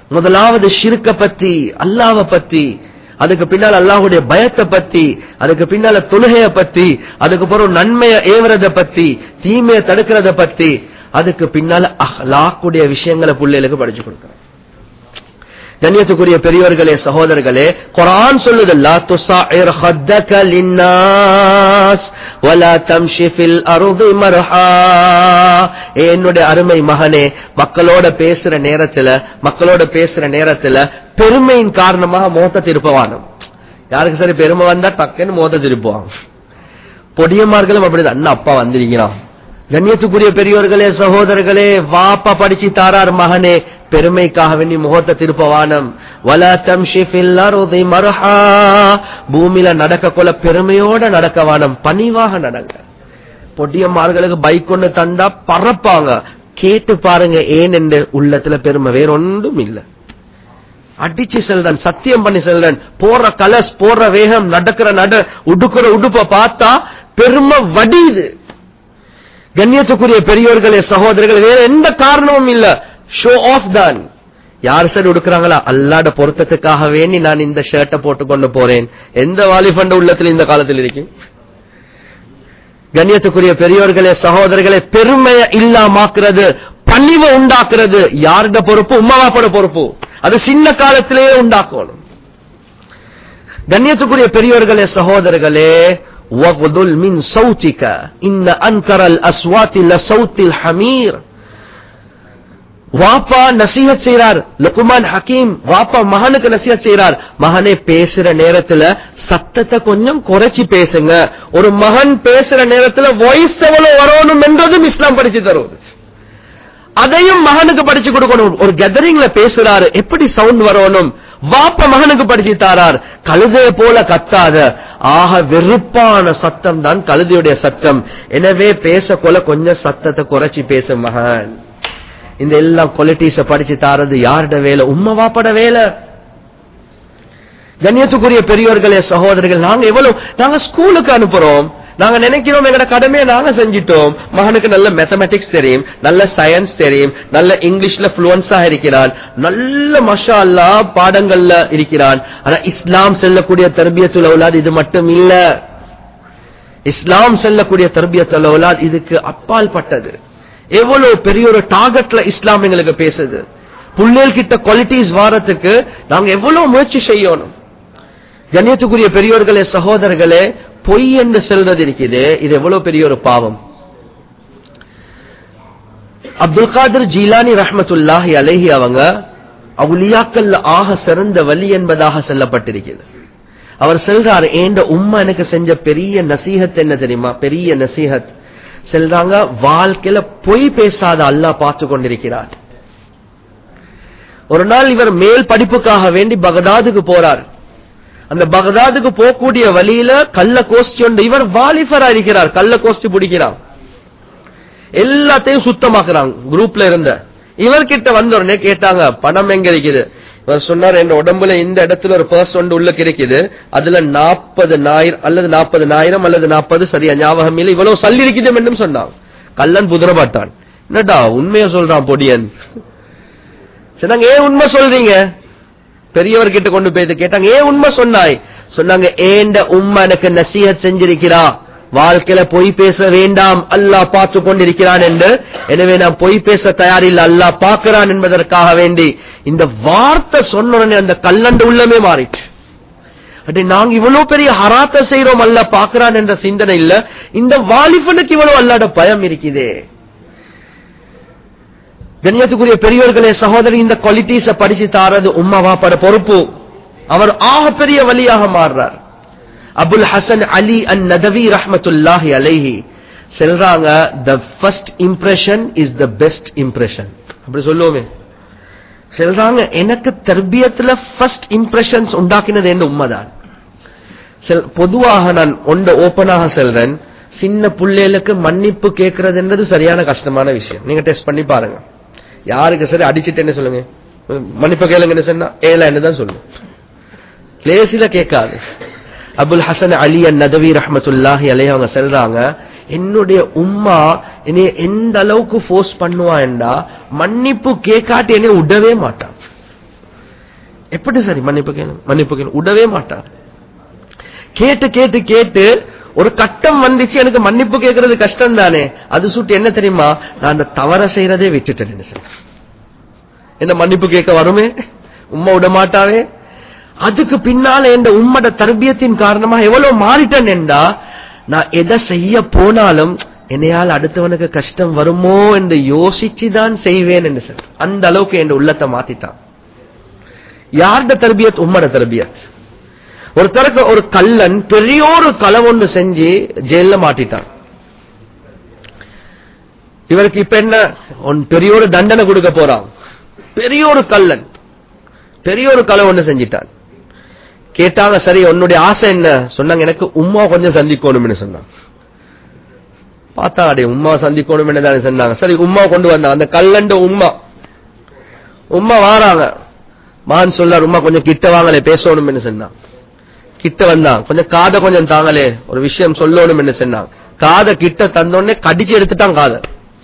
முதலாவது ஷிருக்க பத்தி அல்லாஹ்வை பத்தி அதுக்கு பின்னால் அல்லாஹ்வுடைய பயத்தை பத்தி அதுக்கு பின்னால தொழுகைய பத்தி அதுக்கு பிறகு நன்மையை ஏவுறத பத்தி தீமையை தடுக்கிறத பத்தி அதுக்கு பின்னால அஹ்லாக்குடைய விஷயங்களை பிள்ளைகளுக்கு படிச்சு கொடுக்கிறேன் கண்ணியத்துக்குரிய பெரியவர்களே சகோதரர்களே குரான் சொல்லுது லா துசாஇர் ஹத்தக லின்னாஸ் வலா தம்ஷி ஃபில் அர்தி மர்ஹா ஏ என்னுடைய அருமை மகனே மக்களோட பேசுற நேரத்துல மக்களோட பேசுற நேரத்துல பெருமையின் காரணமாக மோத்த திருப்பவானும் யாருக்கு சரி பெருமை வந்தா டக்குன்னு மோத்த திருப்புவாங்க பொடியமார்களும் அப்படிதான் அண்ணா அப்பா வந்திருக்கிறான் கண்ணியத்துக்குரிய பெரியோர்களே சகோதரர்களே வாப்பா படிச்சு தாரார் மகனே பெருமைக்காக வேண்டி முகத்தை திருப்பவானம் வல தம்ஷி ஃபில் அர்தி மர்ஹா பூமியில நடக்க கொள்ள பெருமையோட நடக்கவானம் பணிவாக நடங்க பொடியம்மார்களுக்கு பைக் ஒண்ணு தந்தா பறப்பாங்க கேட்டு பாருங்க ஏன் என்று உள்ளத்துல பெருமை வேற ஒன்றும் இல்ல அடிச்சு செல்றன் சத்தியம் பண்ணி செல்றன் போற கலஸ் போற வேகம் நடக்கிற நட உடுக்கிற உடுப்ப பார்த்தா பெருமை வடியுது கண்ணியத்துக்குரிய பெரியோர்களே சகோதரர்கள் வேற எந்த காரணமும் இல்ல ஷோ ஆஃப் தான் யார் சார் உடுக்கிறாங்களா அல்லாட பொருத்தத்துக்காக வேண்டி நான் இந்த ஷர்ட்டை போட்டு கொண்டு போறேன் எந்த வாலிபண்ட உள்ளத்தில் இந்த காலத்தில் இருக்கு கண்ணியத்துக்குரிய பெரியோர்களே சகோதரர்களே பெருமையை இல்லாமாக்குறது பணிவை உண்டாக்குறது யாருட பொறுப்பு உமாவாப்பட பொறுப்பு அது சின்ன காலத்திலேயே உண்டாக்கணும் கண்ணியத்துக்குரிய பெரியோர்களே சகோதரர்களே وَغْضُلْ مِنْ صَوْتِكَ إِنَّ أَنْكَرَ الْأَصْوَاتِ لَصَوْتِ الْحَمِيرِ வாப்பா நசீஹத் செய்றார் லுக்மான் ஹக்கீம் வாப்பா மகனுக்கு நசீஹத் செய்றார் மகனே பேசுற நேரத்துல சத்தத்தை கொஞ்சம் குறைச்சி பேசுங்க ஒரு மகன் பேசுற நேரத்துல வாய்ஸ் எவ்வளவு வரணும் என்றதும் இஸ்லாம் படிச்சு தரும் அதையும் மகனுக்கு படிச்சு கொடுக்கணும் ஒரு கெதரிங்ல பேசுறாரு எப்படி சவுண்ட் வரணும் வாப்ப மகனுக்கு படிச்சு தாரார் கழுதைய போல கத்தாத ஆக வெறுப்பான சத்தம் தான் கழுதையுடைய சத்தம் எனவே பேச கொள்ள கொஞ்சம் சத்தத்தை குறைச்சி பேசு மகன் இந்த எல்லா குவாலிட்டிஸ படிச்சு தாரது யாருட வேலை உம்மா வாப்பட வேலை கண்ணியத்துக்குரிய பெரியோர்களே சகோதரர்கள் நாங்க எவ்வளவு நாங்க ஸ்கூலுக்கு அனுப்புறோம் நாங்க நினைக்கிறோம் எங்கட கடமையை நாங்க செஞ்சிட்டோம் மகனுக்கு நல்ல மேத்தமெட்டிக்ஸ் தெரியும் நல்ல சயின்ஸ் தெரியும் நல்ல இங்கிலீஷ்ல புளுவன்ஸா இருக்கிறான் நல்ல மஷா அல்லா பாடங்கள்ல இருக்கிறான் ஆனா இஸ்லாம் செல்லக்கூடிய தர்பியத்துல உலாது இது மட்டும் இல்ல இஸ்லாம் செல்லக்கூடிய தர்பியத்துல உலாது இதுக்கு அப்பால் பட்டது எவ்வளவு பெரிய ஒரு டார்கெட்ல இஸ்லாம் எங்களுக்கு பேசுது புள்ளேல் கிட்ட குவாலிட்டிஸ் வாரத்துக்கு நாங்க எவ்வளவு முயற்சி செய்யணும் கண்ணியத்துக்குரிய பெரியோர்களே சகோதரர்களே பொய் என்று செல்வது இருக்குது இது எவ்வளவு பெரிய ஒரு பாவம் அப்துல் காதர் ஜீலானி ரஹமத்துல்லாஹி அலைஹி அவங்க அவுலியாக்கல்ல ஆக சிறந்த வழி என்பதாக சொல்லப்பட்டிருக்கிறது அவர் செல்றார் ஏண்ட உம்மா எனக்கு செஞ்ச பெரிய நசீகத் என்ன தெரியுமா பெரிய நசீகத் செல்றாங்க வாழ்க்கையில பொய் பேசாத அல்லாஹ் பார்த்து கொண்டிருக்கிறார் ஒரு நாள் இவர் மேல் படிப்புக்காக வேண்டி பகதாதுக்கு போறார் அந்த பகதாதுக்கு போகக்கூடிய வழியில கள்ள கோஷ்டி ஒன்று இவர் வாலிபரா இருக்கிறார் கள்ள கோஷ்டி பிடிக்கிறார் எல்லாத்தையும் சுத்தமாக்குறாங்க குரூப்ல இருந்த இவர்கிட்ட வந்த உடனே கேட்டாங்க பணம் எங்க இருக்குது இவர் சொன்னார் என் உடம்புல இந்த இடத்துல ஒரு பர்ஸ் ஒன்று உள்ள இருக்குது அதுல நாற்பது ஞாயிரம் அல்லது நாற்பது ஞாயிரம் அல்லது நாற்பது சரியா ஞாபகம் இல்லை இவ்வளவு சல்லி இருக்குது என்றும் சொன்னான் கல்லன் புதிரமாட்டான் என்னடா உண்மையை சொல்றான் பொடியன் சொன்னாங்க ஏன் உண்மை சொல்றீங்க பெரியவர் கிட்ட கொண்டு போய் கேட்டாங்க ஏன் உண்மை சொன்னாய் சொன்னாங்க ஏண்ட உம்மா எனக்கு நசீகத் செஞ்சிருக்கிறா வாழ்க்கையில பொய் பேச வேண்டாம் அல்லாஹ் பார்த்து கொண்டிருக்கிறான் என்று எனவே நான் பொய் பேச தயாரில்லை அல்லாஹ் பார்க்கிறான் என்பதற்காக வேண்டி இந்த வார்த்தை சொன்ன உடனே அந்த கல்லண்டு உள்ளமே மாறிட்டு அடி நாங்க இவ்வளவு பெரிய ஹராத்த செய்யறோம் அல்ல பாக்குறான் என்ற சிந்தனை இல்ல இந்த வாலிபனுக்கு இவ்வளவு அல்லாட பயம் இருக்குதே கண்ணியத்துக்குரிய பெரியோர்களே சகோதரி இந்த குவாலிட்டிஸ படிச்சு தாரது உம்மாவா பட பொறுப்பு அவர் ஆக பெரிய வழியாக மாறுறார் அபுல் ஹசன் அலி அன் நதவி ரஹமத்துல்லாஹி அலைஹி சொல்றாங்க the first impression is the best impression அப்படி சொல்லுவோமே சொல்றாங்க எனக்கு தர்பியத்துல ஃபர்ஸ்ட் இம்ப்ரெஷன்ஸ் உண்டாக்கினது என்ன உண்மைதான் பொதுவாக நான் ஒண்ட ஓப்பனாக செல்றேன் சின்ன புள்ளைகளுக்கு மன்னிப்பு கேட்கறதுன்றது சரியான கஷ்டமான விஷயம் நீங்க டெஸ்ட் பண்ணி பாருங்க யாருக்கு சரி அடிச்சுட்டேன்னு சொல்லுங்க மன்னிப்பு கேளுங்கன்னு சொன்னா ஏழு தான் சொல்லுங்க லேசில கேட்காது அபுல் ஹசன் அலி அன் நதவி ரஹமத்துல்லாஹி அலைய அவங்க சொல்றாங்க என்னுடைய உம்மா என்னைய எந்த அளவுக்கு ஃபோர்ஸ் பண்ணுவான்டா மன்னிப்பு கேட்காட்டி என்னை விடவே மாட்டான் எப்படி சரி மன்னிப்பு கேளுங்க மன்னிப்பு கேளுங்க விடவே மாட்டார் கேட்டு கேட்டு கேட்டு ஒரு கட்டம் வந்துச்சு எனக்கு மன்னிப்பு கேட்கறது கஷ்டம் தானே அது சுட்டு என்ன தெரியுமா நான் அந்த தவற செய்யறதே விட்டுட்டேன் சார் என்ன மன்னிப்பு கேட்க வருமே உம்மா விட மாட்டாவே அதுக்கு பின்னால என்ற உம்மட தர்பியத்தின் காரணமா எவ்வளவு மாறிட்டேன் என்றா நான் எதை செய்ய போனாலும் என்னையால் அடுத்தவனுக்கு கஷ்டம் வருமோ என்று யோசிச்சுதான் செய்வேன் என்று சார் அந்த அளவுக்கு என் உள்ளத்தை மாத்திட்டான் யார்ட தர்பியத் உம்மட தர்பியத் ஒருத்தருக்கு ஒரு கல்லன் பெரிய ஒரு களவொன்று செஞ்சு ஜெயில மாட்டிட்டான் இவருக்கு இப்ப என்ன ஒன் பெரிய ஒரு தண்டனை கொடுக்க போறான் பெரிய ஒரு கல்லன் பெரிய ஒரு களை ஒண்ணு செஞ்சிட்டான் கேட்டாங்க சரி உன்னுடைய ஆசை என்ன சொன்னாங்க எனக்கு உம்மா கொஞ்சம் சந்திக்கணும்னு சொன்னாங்க பார்த்தா அடே உம்மா சந்திக்கணும்னு தானே சொன்னாங்க சரி உம்மா கொண்டு வந்தாங்க அந்த கல்லண்ட உம்மா உம்மா வாராங்க மகன் சொல்லார் உம்மா கொஞ்சம் கிட்ட வாங்களே பேசணும்னு சொன்னான் கிட்ட வந்தான் கொஞ்சம் காதை கொஞ்சம் தாங்களே ஒரு விஷயம் சொல்லணும்னு சொன்னாங்க காதை கிட்ட தந்தோடனே கடிச்சு எடுத்துட்டான் காதை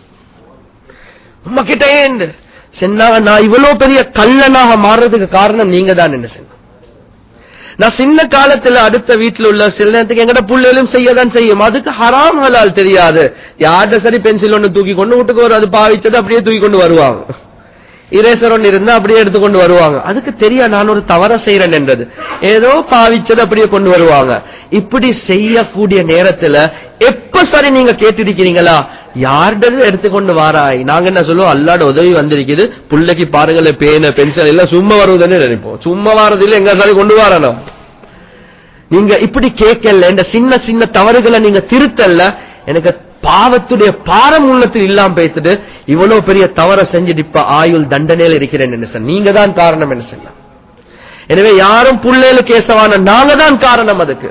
உம்மா கிட்ட ஏன் சொன்னாங்க நான் இவ்வளவு பெரிய கல்லனாக மாறுறதுக்கு காரணம் நீங்க தான் என்ன சொன்ன நான் சின்ன காலத்துல அடுத்த வீட்டுல உள்ள சில நேரத்துக்கு எங்கட புள்ளைகளும் செய்யதான் செய்யும் அதுக்கு ஹராம் ஹலால் தெரியாது யார்கிட்ட சரி பென்சில் ஒண்ணு தூக்கி கொண்டு வீட்டுக்கு வரும் அது பாவிச்சது அப்படியே தூக்கி கொண்டு வருவாங்க இரேசர் ஒன்று இருந்தா அப்படியே எடுத்துக்கொண்டு வருவாங்க அதுக்கு தெரியா நான் ஒரு தவற செய்யறேன் என்றது ஏதோ பாவிச்சது அப்படியே கொண்டு வருவாங்க இப்படி செய்யக்கூடிய நேரத்துல எப்ப சரி நீங்க கேட்டிருக்கிறீங்களா யார்டது எடுத்துக்கொண்டு வாராய் நாங்க என்ன சொல்லுவோம் அல்லாட உதவி வந்திருக்குது புள்ளைக்கு பாருங்களேன் பேன பென்சில் எல்லாம் சும்மா வருவதுன்னு நினைப்போம் சும்மா வாரதில்லை எங்க சரி கொண்டு வரணும் நீங்க இப்படி கேட்கல இந்த சின்ன சின்ன தவறுகளை நீங்க திருத்தல்ல எனக்கு பாவத்துடைய பாரம் உள்ளத்தில் இல்லாம பேத்துட்டு இவ்வளவு பெரிய தவற செஞ்சுட்டு இப்ப ஆயுள் தண்டனையில இருக்கிறேன் என்ன சார் நீங்க தான் காரணம் என்ன சொல்ல எனவே யாரும் புள்ளேலு கேசவான நாங்க தான் காரணம் அதுக்கு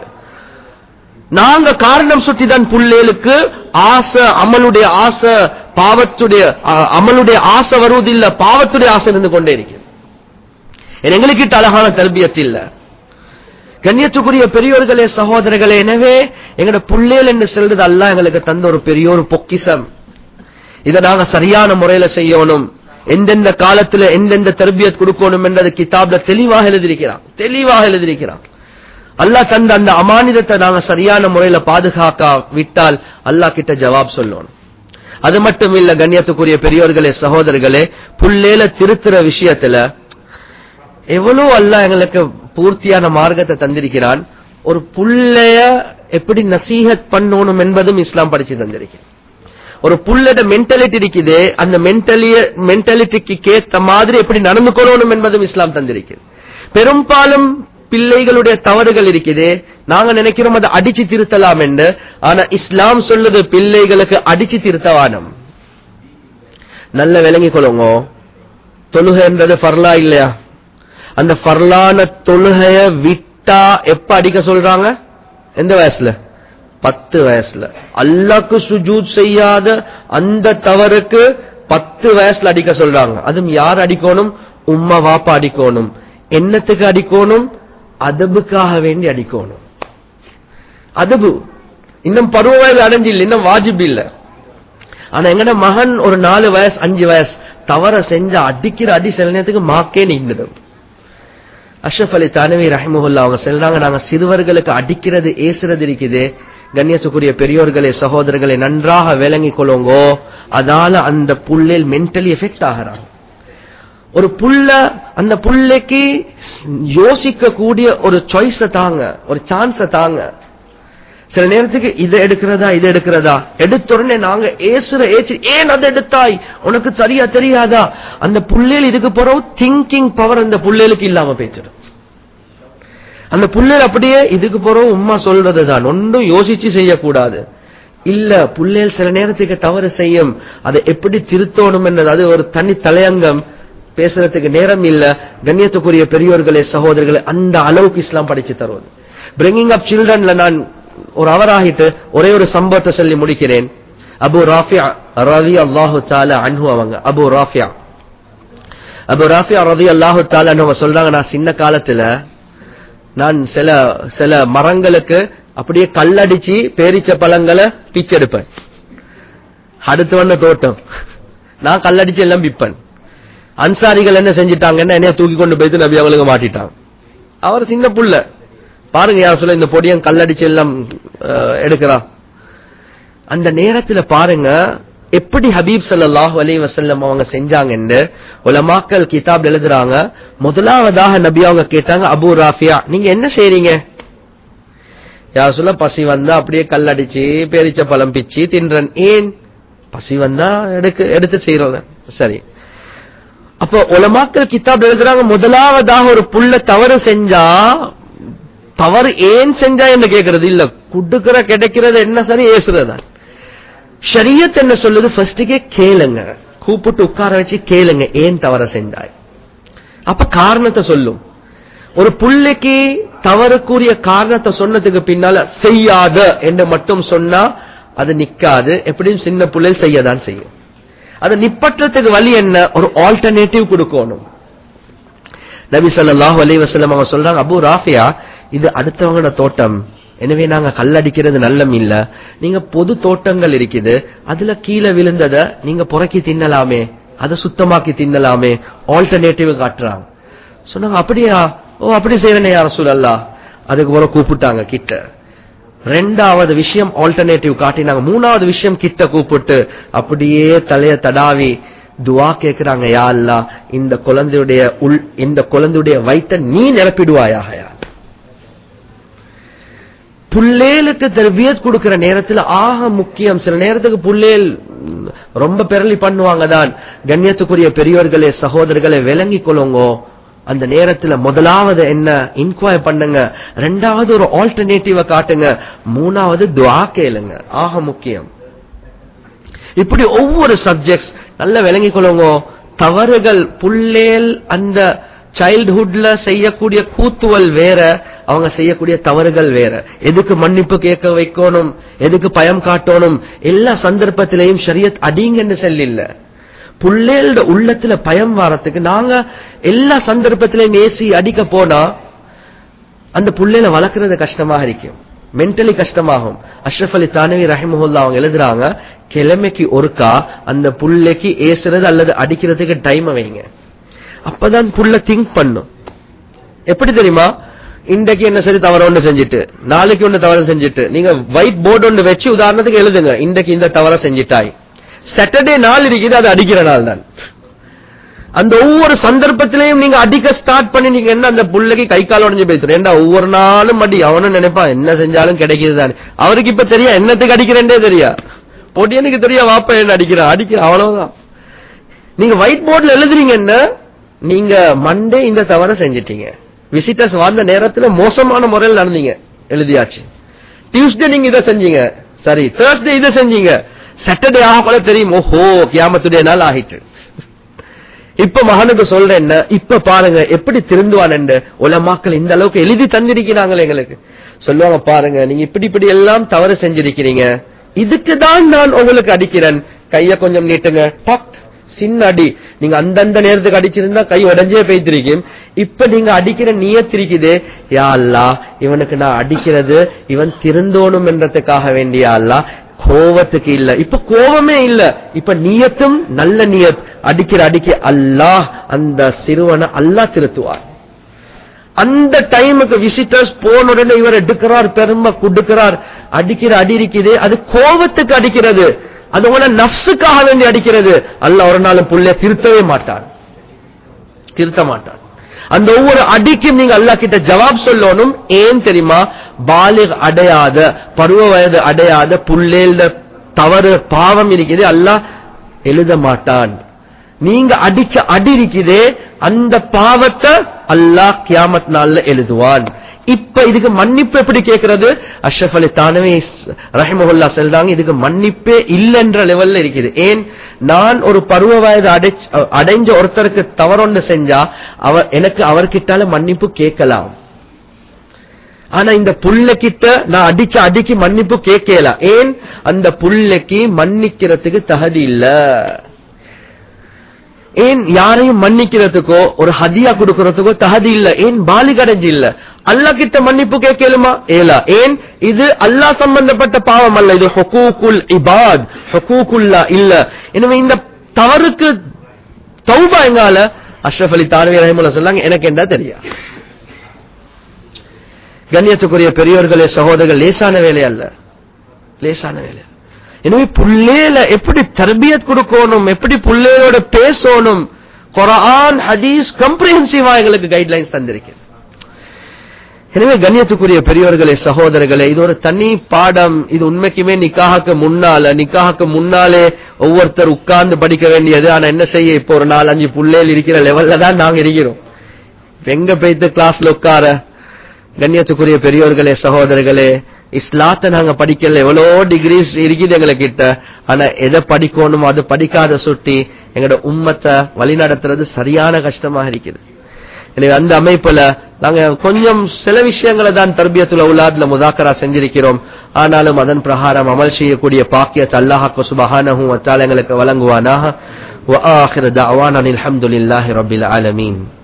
நாங்க காரணம் சுட்டி தான் புள்ளேலுக்கு ஆசை அமலுடைய ஆசை பாவத்துடைய அ- அமலுடைய ஆசை வருவதில்லை பாவத்துடைய ஆசை இருந்து கொண்டே இருக்கு எங்களுக்கு கிட்ட அழகான தல்பியத்து இல்ல கண்ணியத்துக்குரிய பெரியோர்களே சகோதரர்களே எனவே எங்கட புள்ளேல் என்று சொல்றது அல்ல எங்களுக்கு தந்த ஒரு பெரிய ஒரு பொக்கிசம் இதை நாங்க சரியான முறையில செய்யணும் எந்தெந்த காலத்துல எந்தெந்த தர்பியத் கொடுக்கணும் என்றது கிதாப்ல தெளிவாக எழுதியிருக்கிறான் தெளிவாக எழுதியிருக்கிறான் அல்லாஹ் தந்த அந்த அமானிதத்தை நாங்க சரியான முறையில பாதுகாக்க விட்டால் அல்லாஹ் கிட்ட ஜவாப் சொல்லணும் அது மட்டும் இல்ல கண்ணியத்துக்குரிய பெரியோர்களே சகோதரர்களே புள்ளேல திருத்துற விஷயத்துல எவ்வளவு அல்லாஹ் எங்களுக்கு பூர்த்தியான மார்க்கத்தை தந்திருக்கிறான் ஒரு புள்ளைய எப்படி நசீஹத் பண்ணணும் என்பதும் இஸ்லாம் படிச்சு தந்திருக்கிறான் ஒரு புள்ளட மென்டாலிட்டி இருக்குது அந்த மென்டலிய மென்டாலிட்டிக்கு கேத்த மாதிரி எப்படி நடந்து கொள்ளணும் என்பதும் இஸ்லாம் தந்திருக்கிறது பெரும்பாலும் பிள்ளைகளுடைய தவறுகள் இருக்குது நாங்க நினைக்கிறோம் அதை அடிச்சு திருத்தலாம் என்று ஆனா இஸ்லாம் சொல்லுது பிள்ளைகளுக்கு அடிச்சு திருத்தவானம் நல்ல விளங்கிக் கொள்ளுங்க தொழுகைன்றது ஃபர்லா இல்லையா அந்த ஃபர்லான தொழுகைய விட்டா எப்ப அடிக்க சொல்றாங்க எந்த வயசுல பத்து வயசுல அல்லாக்கு சுஜூத் செய்யாத அந்த தவறுக்கு பத்து வயசுல அடிக்க சொல்றாங்க அதுவும் யார் அடிக்கணும் உம்மா வாப்பா அடிக்கணும் என்னத்துக்கு அடிக்கணும் அதபுக்காக வேண்டி அடிக்கணும் அதபு இன்னும் பருவ வயது அடைஞ்சில்ல இன்னும் வாஜிப் இல்ல ஆனா எங்கட மகன் ஒரு நாலு வயசு அஞ்சு வயசு தவற செஞ்ச அடிக்கிற அடி சில நேரத்துக்கு மாக்கே நின்றுடும் அஷ்ரஃப் அலி தானவி ரஹிமுல்லா அவங்க சொல்றாங்க நாங்க சிறுவர்களுக்கு அடிக்கிறது ஏசுறது இருக்குது கண்ணியத்துக்குரிய பெரியோர்களே சகோதரர்களை நன்றாக விளங்கிக் கொள்ளுங்கோ அதால அந்த புள்ளில் மென்டலி எஃபெக்ட் ஆகிறாங்க ஒரு புள்ள அந்த புள்ளைக்கு யோசிக்க கூடிய ஒரு சாய்ஸ தாங்க ஒரு சான்ஸ தாங்க சில நேரத்துக்கு இதை எடுக்கிறதா இதை எடுக்கிறதா எடுத்த உடனே நாங்க ஏசுற ஏச்சு ஏன் அதை எடுத்தாய் உனக்கு சரியா தெரியாதா அந்த புள்ளையில் இதுக்கு போறோம் திங்கிங் பவர் அந்த புள்ளைகளுக்கு இல்லாம பேச்சிடும் அந்த புள்ளைகள் அப்படியே இதுக்கு போறோம் உம்மா சொல்றதுதான் ஒன்றும் யோசிச்சு செய்யக்கூடாது இல்ல புள்ளைகள் சில நேரத்துக்கு தவறு செய்யும் அதை எப்படி திருத்தணும் என்றது அது ஒரு தனி தலையங்கம் பேசுறதுக்கு நேரம் இல்ல கண்ணியத்துக்குரிய பெரியோர்களே சகோதரர்களே அந்த அளவுக்கு இஸ்லாம் படிச்சு தருவது பிரிங்கிங் அப் சில்ட்ரன்ல நான் ஒரு அவராகிட்டு ஒரே ஒரு சம்பவத்தை சொல்லி முடிக்கிறேன் அபு ராஃபியா ரவி அல்லாஹு தாலா அன்ஹு அவங்க அபு ராஃபியா அபு ராஃபியா ரவி அல்லாஹு தாலா அவங்க சொல்றாங்க நான் சின்ன காலத்துல நான் சில சில மரங்களுக்கு அப்படியே கல்லடிச்சு பேரிச்ச பழங்களை பிச்செடுப்பேன் அடுத்து வந்த தோட்டம் நான் கல்லடிச்சு எல்லாம் விப்பேன் அன்சாரிகள் என்ன செஞ்சிட்டாங்கன்னா என்னைய தூக்கி கொண்டு போயிட்டு நபி அவங்களுக்கு மாட்டிட்டாங்க அவர் சின்ன புள்ள பாருங்க யார் சொல்ல இந்த பொடியன் கல்லடிச்சு எல்லாம் அஹ், எடுக்கிறான் அந்த நேரத்துல பாருங்க எப்படி ஹபீப் ஸல்லல்லாஹு அலைஹி வஸல்லம் அவங்க செஞ்சாங்கன்னு உலமாக்கள் கிதாப் எழுதுறாங்க முதலாவதாக நபி அவங்க கேட்டாங்க அபூ ராஃபியா நீங்க என்ன செய்றீங்க யார் சொல்ல பசி வந்தா அப்படியே கல்லடிச்சு பேரிச்ச பழம் பிச்சு தின்றன் ஏன் பசி வந்தா எடுக்க எடுத்து செய்யறோம் சரி அப்போ உலமாக்கள் கிதாப் எழுதுறாங்க முதலாவதாக ஒரு புள்ள தவறு செஞ்சா தவறு ஏன் செஞ்சா என்று கேட்கறது இல்ல குடுக்கிற கிடைக்கிறது என்ன சரி ஏசுறதா ஷரியத் என்ன சொல்லுது ஃபர்ஸ்டுக்கே கேளுங்க கூப்பிட்டு உட்கார வச்சு கேளுங்க ஏன் தவற செஞ்சாய் அப்ப காரணத்தை சொல்லும் ஒரு புள்ளைக்கு தவறுக்குரிய காரணத்தை சொன்னதுக்கு பின்னால செய்யாத என்று மட்டும் சொன்னா அது நிக்காது எப்படியும் சின்ன புள்ளை செய்யதான் செய்யும் அதை நிப்பற்றத்துக்கு வழி என்ன ஒரு ஆல்டர்னேட்டிவ் கொடுக்கணும் நபி ஸல்லல்லாஹு அலைஹி வஸல்லம் அவங்க சொல்றாங்க அபூ ராஃபியா இது அடுத்தவங்களோட தோட்டம் எனவே நாங்க கல்லடிக்கிறது நல்லம் இல்ல நீங்க பொது தோட்டங்கள் இருக்குது அதுல கீழே விழுந்தத நீங்க புறக்கி தின்னலாமே அதை சுத்தமாக்கி தின்னலாமே ஆல்டர்னேட்டிவ் காட்டுறாங்க சொன்னாங்க அப்படியா ஓ அப்படி செய்யறேனே யார் சூழல்லா அதுக்கு பிறகு கூப்பிட்டாங்க கிட்ட ரெண்டாவது விஷயம் ஆல்டர்னேட்டிவ் காட்டினாங்க மூணாவது விஷயம் கிட்ட கூப்பிட்டு அப்படியே தலைய தடாவி துவா கேக்குறாங்க யா அல்லாஹ் இந்த குழந்தையுடைய உள் இந்த குழந்தையுடைய வயித்தை நீ நிரப்பிடுவாயாக யா அல்லாஹ். புள்ளேலுக்கு தர்பியத் கொடுக்கிற நேரத்துல ஆக முக்கியம் சில நேரத்துக்கு புள்ளேல் ம், ரொம்ப பெரளி பண்ணுவாங்க தான் கண்ணியத்துக்குரிய பெரியோர்களே சகோதரர்களே விளங்கி கொள்ளுங்க அந்த நேரத்துல முதலாவது என்ன இன்கொயர் பண்ணுங்க ரெண்டாவது ஒரு ஆல்டர்னேட்டிவ காட்டுங்க மூணாவது துவா கேளுங்க ஆக முக்கியம் இப்படி ஒவ்வொரு சப்ஜெக்ட்ஸ் நல்ல விளங்கிக் கொள்ளுங்க தவறுகள் புள்ளேல் அந்த சைல்ட்ஹுட்ல செய்யக்கூடிய கூத்துவல் வேற அவங்க செய்யக்கூடிய தவறுகள் வேற எதுக்கு மன்னிப்பு கேட்க வைக்கணும் எதுக்கு பயம் காட்டணும் எல்லா சந்தர்ப்பத்திலையும் ஷரியத் அடிங்கன்னு செல்லில்ல புள்ளேல்ட உள்ளத்துல பயம் வாரத்துக்கு நாங்க எல்லா சந்தர்ப்பத்திலையும் ஏசி அடிக்க போனா அந்த புள்ளையில வளர்க்கறது கஷ்டமாக இருக்கும் மென்டலி கஷ்டமாகும் அஷ்ரஃப் அலி தானவி ரஹிமஹுல்லா அவங்க எழுதுறாங்க கிழமைக்கு ஒருக்கா அந்த புள்ளைக்கு ஏசுறது அல்லது அடிக்கிறதுக்கு டைம் வைங்க அப்பதான் புள்ள திங்க் பண்ணும் எப்படி தெரியுமா இன்றைக்கு என்ன சரி தவறு ஒண்ணு செஞ்சுட்டு நாளைக்கு ஒண்ணு தவறு செஞ்சுட்டு நீங்க ஒயிட் போர்டு ஒண்ணு வச்சு உதாரணத்துக்கு எழுதுங்க இன்றைக்கு இந்த தவற செஞ்சிட்டாய் சாட்டர்டே நாள் இருக்குது அது அடிக்கிற நாள் தான் அந்த ஒவ்வொரு சந்தர்ப்பத்திலையும் நீங்க அடிக்க ஸ்டார்ட் பண்ணி நீங்க என்ன அந்த புள்ளைக்கு கை கால் உடஞ்சு போயிட்டு ஏண்டா ஒவ்வொரு நாளும் அடி அவனும் நினைப்பான் என்ன செஞ்சாலும் கிடைக்குது தானே அவருக்கு இப்ப தெரியா என்னத்துக்கு அடிக்கிறேன்டே தெரியா பொடியனுக்கு தெரியா வாப்பா என்ன அடிக்கிறான் அடிக்கிற அவ்வளவுதான் நீங்க ஒயிட் போர்டுல எழுதுறீங்க என்ன நீங்க மண்டே இந்த தவறை செஞ்சிட்டீங்க விசிட்டர்ஸ் வந்த நேரத்துல மோசமான முறையில் நடந்தீங்க எழுதியாச்சு டியூஸ்டே நீங்க இதை செஞ்சீங்க சரி தேர்ஸ்டே இதை செஞ்சீங்க சாட்டர்டே ஆக கூட தெரியும் ஓஹோ கியாமத்துடைய நாள் ஆகிட்டு இப்ப மகனுக்கு சொல்றேன் என்ன இப்ப பாருங்க எப்படி திருந்துவான் உலமாக்கள் இந்த அளவுக்கு எழுதி தந்திருக்கிறாங்களே எங்களுக்கு சொல்லுவாங்க பாருங்க நீங்க இப்படி இப்படி எல்லாம் தவறு செஞ்சிருக்கிறீங்க இதுக்கு தான் நான் உங்களுக்கு அடிக்கிறேன் கைய கொஞ்சம் நீட்டுங்க டக் சின்ன அடி நீங்க அந்தந்த நேரத்துக்கு அடிச்சிருந்தா கை உடஞ்சே போய்த்திருக்கும் இப்ப நீங்க அடிக்கிற நியத்திருக்குது யா அல்லா இவனுக்கு நான் அடிக்கிறது இவன் திருந்தோணும் என்றதுக்காக வேண்டிய அல்லா கோவத்துக்கு இல்ல இப்ப கோவமே இல்ல இப்ப நியத்தும் நல்ல நியத் அடிக்கிற அடிக்க அல்லாஹ் அந்த சிறுவனை அல்லாஹ் திருத்துவார் அந்த டைமுக்கு விசிட்டர்ஸ் போன உடனே இவர் எடுக்கிறார் பெருமை கொடுக்கிறார் அடிக்கிற அடி இருக்குது அது கோவத்துக்கு அடிக்கிறது அது உன நப்சுக்காக வேண்டி அடிக்கிறது அல்ல ஒரு நாளும் புள்ளைய திருத்தவே மாட்டான் திருத்த மாட்டான் அந்த ஒவ்வொரு அடிக்கும் நீங்க அல்லா கிட்ட ஜவாப் சொல்லணும் ஏன் தெரியுமா பாலிக் அடையாத பருவ வயது அடையாத புள்ளேல்ட தவறு பாவம் இருக்குது அல்லாஹ் எழுத மாட்டான் நீங்க அடிச்ச அடி இருக்குதே அந்த பாவத்தை அல்லாஹ் கியாமத் நாள்ல எழுதுவான் இப்ப இதுக்கு மன்னிப்பு எப்படி கேட்கிறது அஷ்ரஃப் அலி தானவே ரஹிமஹுல்லா சொல்றாங்க இதுக்கு மன்னிப்பே இல்லைன்ற லெவல்ல இருக்குது ஏன் நான் ஒரு பருவ வயது அடைச்ச அடைஞ்ச ஒருத்தருக்கு தவறொன்னு செஞ்சா அவர் எனக்கு அவர்கிட்டால மன்னிப்பு கேட்கலாம் ஆனா இந்த புள்ளைகிட்ட நான் அடிச்ச அடிக்கு மன்னிப்பு கேட்கல ஏன் அந்த புள்ளைக்கு மன்னிக்கிறதுக்கு தகுதி இல்ல ஏன் யாரையும் மன்னிக்கிறதுக்கோ ஒரு ஹதியா கொடுக்கறதுக்கோ தகுதி இல்ல ஏன் பாலி கடைஞ்சி இல்ல அல்லா கிட்ட மன்னிப்பு கேட்கலுமா ஏலா ஏன் இது அல்லாஹ் சம்பந்தப்பட்ட பாவம் அல்ல இது ஹொக்கூக்குல் இபாத் ஹொக்கூக்குல்லா இல்ல எனவே இந்த தவறுக்கு தௌபா எங்கால அஷ்ரஃப் அலி தானவி ரஹிமுல்லா சொன்னாங்க எனக்கு என்ன தெரியா கண்ணியத்துக்குரிய பெரியோர்களே சகோதரர்கள் லேசான வேலை அல்ல லேசான வேலை எனவே புள்ளேல எப்படி தர்பியத் கொடுக்கணும் எப்படி புள்ளேலோட பேசணும் குரான் ஹதீஸ் கம்ப்ரிஹென்சிவா எங்களுக்கு கைட்லைன்ஸ் தந்திருக்கிறது எனவே கண்ணியத்துக்குரிய பெரியவர்களே சகோதரர்களே இது ஒரு தனி பாடம் இது உண்மைக்குமே நிக்காஹுக்கு முன்னால நிக்காஹுக்கு முன்னாலே ஒவ்வொருத்தர் உட்கார்ந்து படிக்க வேண்டியது ஆனா என்ன செய்ய இப்போ ஒரு நாலு அஞ்சு புள்ளேல் இருக்கிற லெவல்ல தான் நாங்க இருக்கிறோம் எங்க போயிட்டு கிளாஸ்ல உட்கார கண்ணியத்துக்குரிய பெரியோர்களே சகோதரர்களே இஸ்லாத்தை நாங்க படிக்கல எவ்வளோ டிகிரிஸ் இருக்குது எங்களை கிட்ட ஆனா எதை படிக்கணும் அது படிக்காத சுட்டி எங்களோட உம்மத்தை வழிநடத்துறது சரியான கஷ்டமாக இருக்குது எனவே அந்த அமைப்புல நாங்க கொஞ்சம் சில விஷயங்களை தான் தர்பியத்துல உலாதுல முதாக்கரா செஞ்சிருக்கிறோம் ஆனாலும் அதன் பிரகாரம் அமல் செய்யக்கூடிய பாக்கியத்தை அல்லாஹாக்கு சுபஹானஹு வத்தால எங்களுக்கு வழங்குவானாக وآخر دعوانا الحمد لله رب العالمين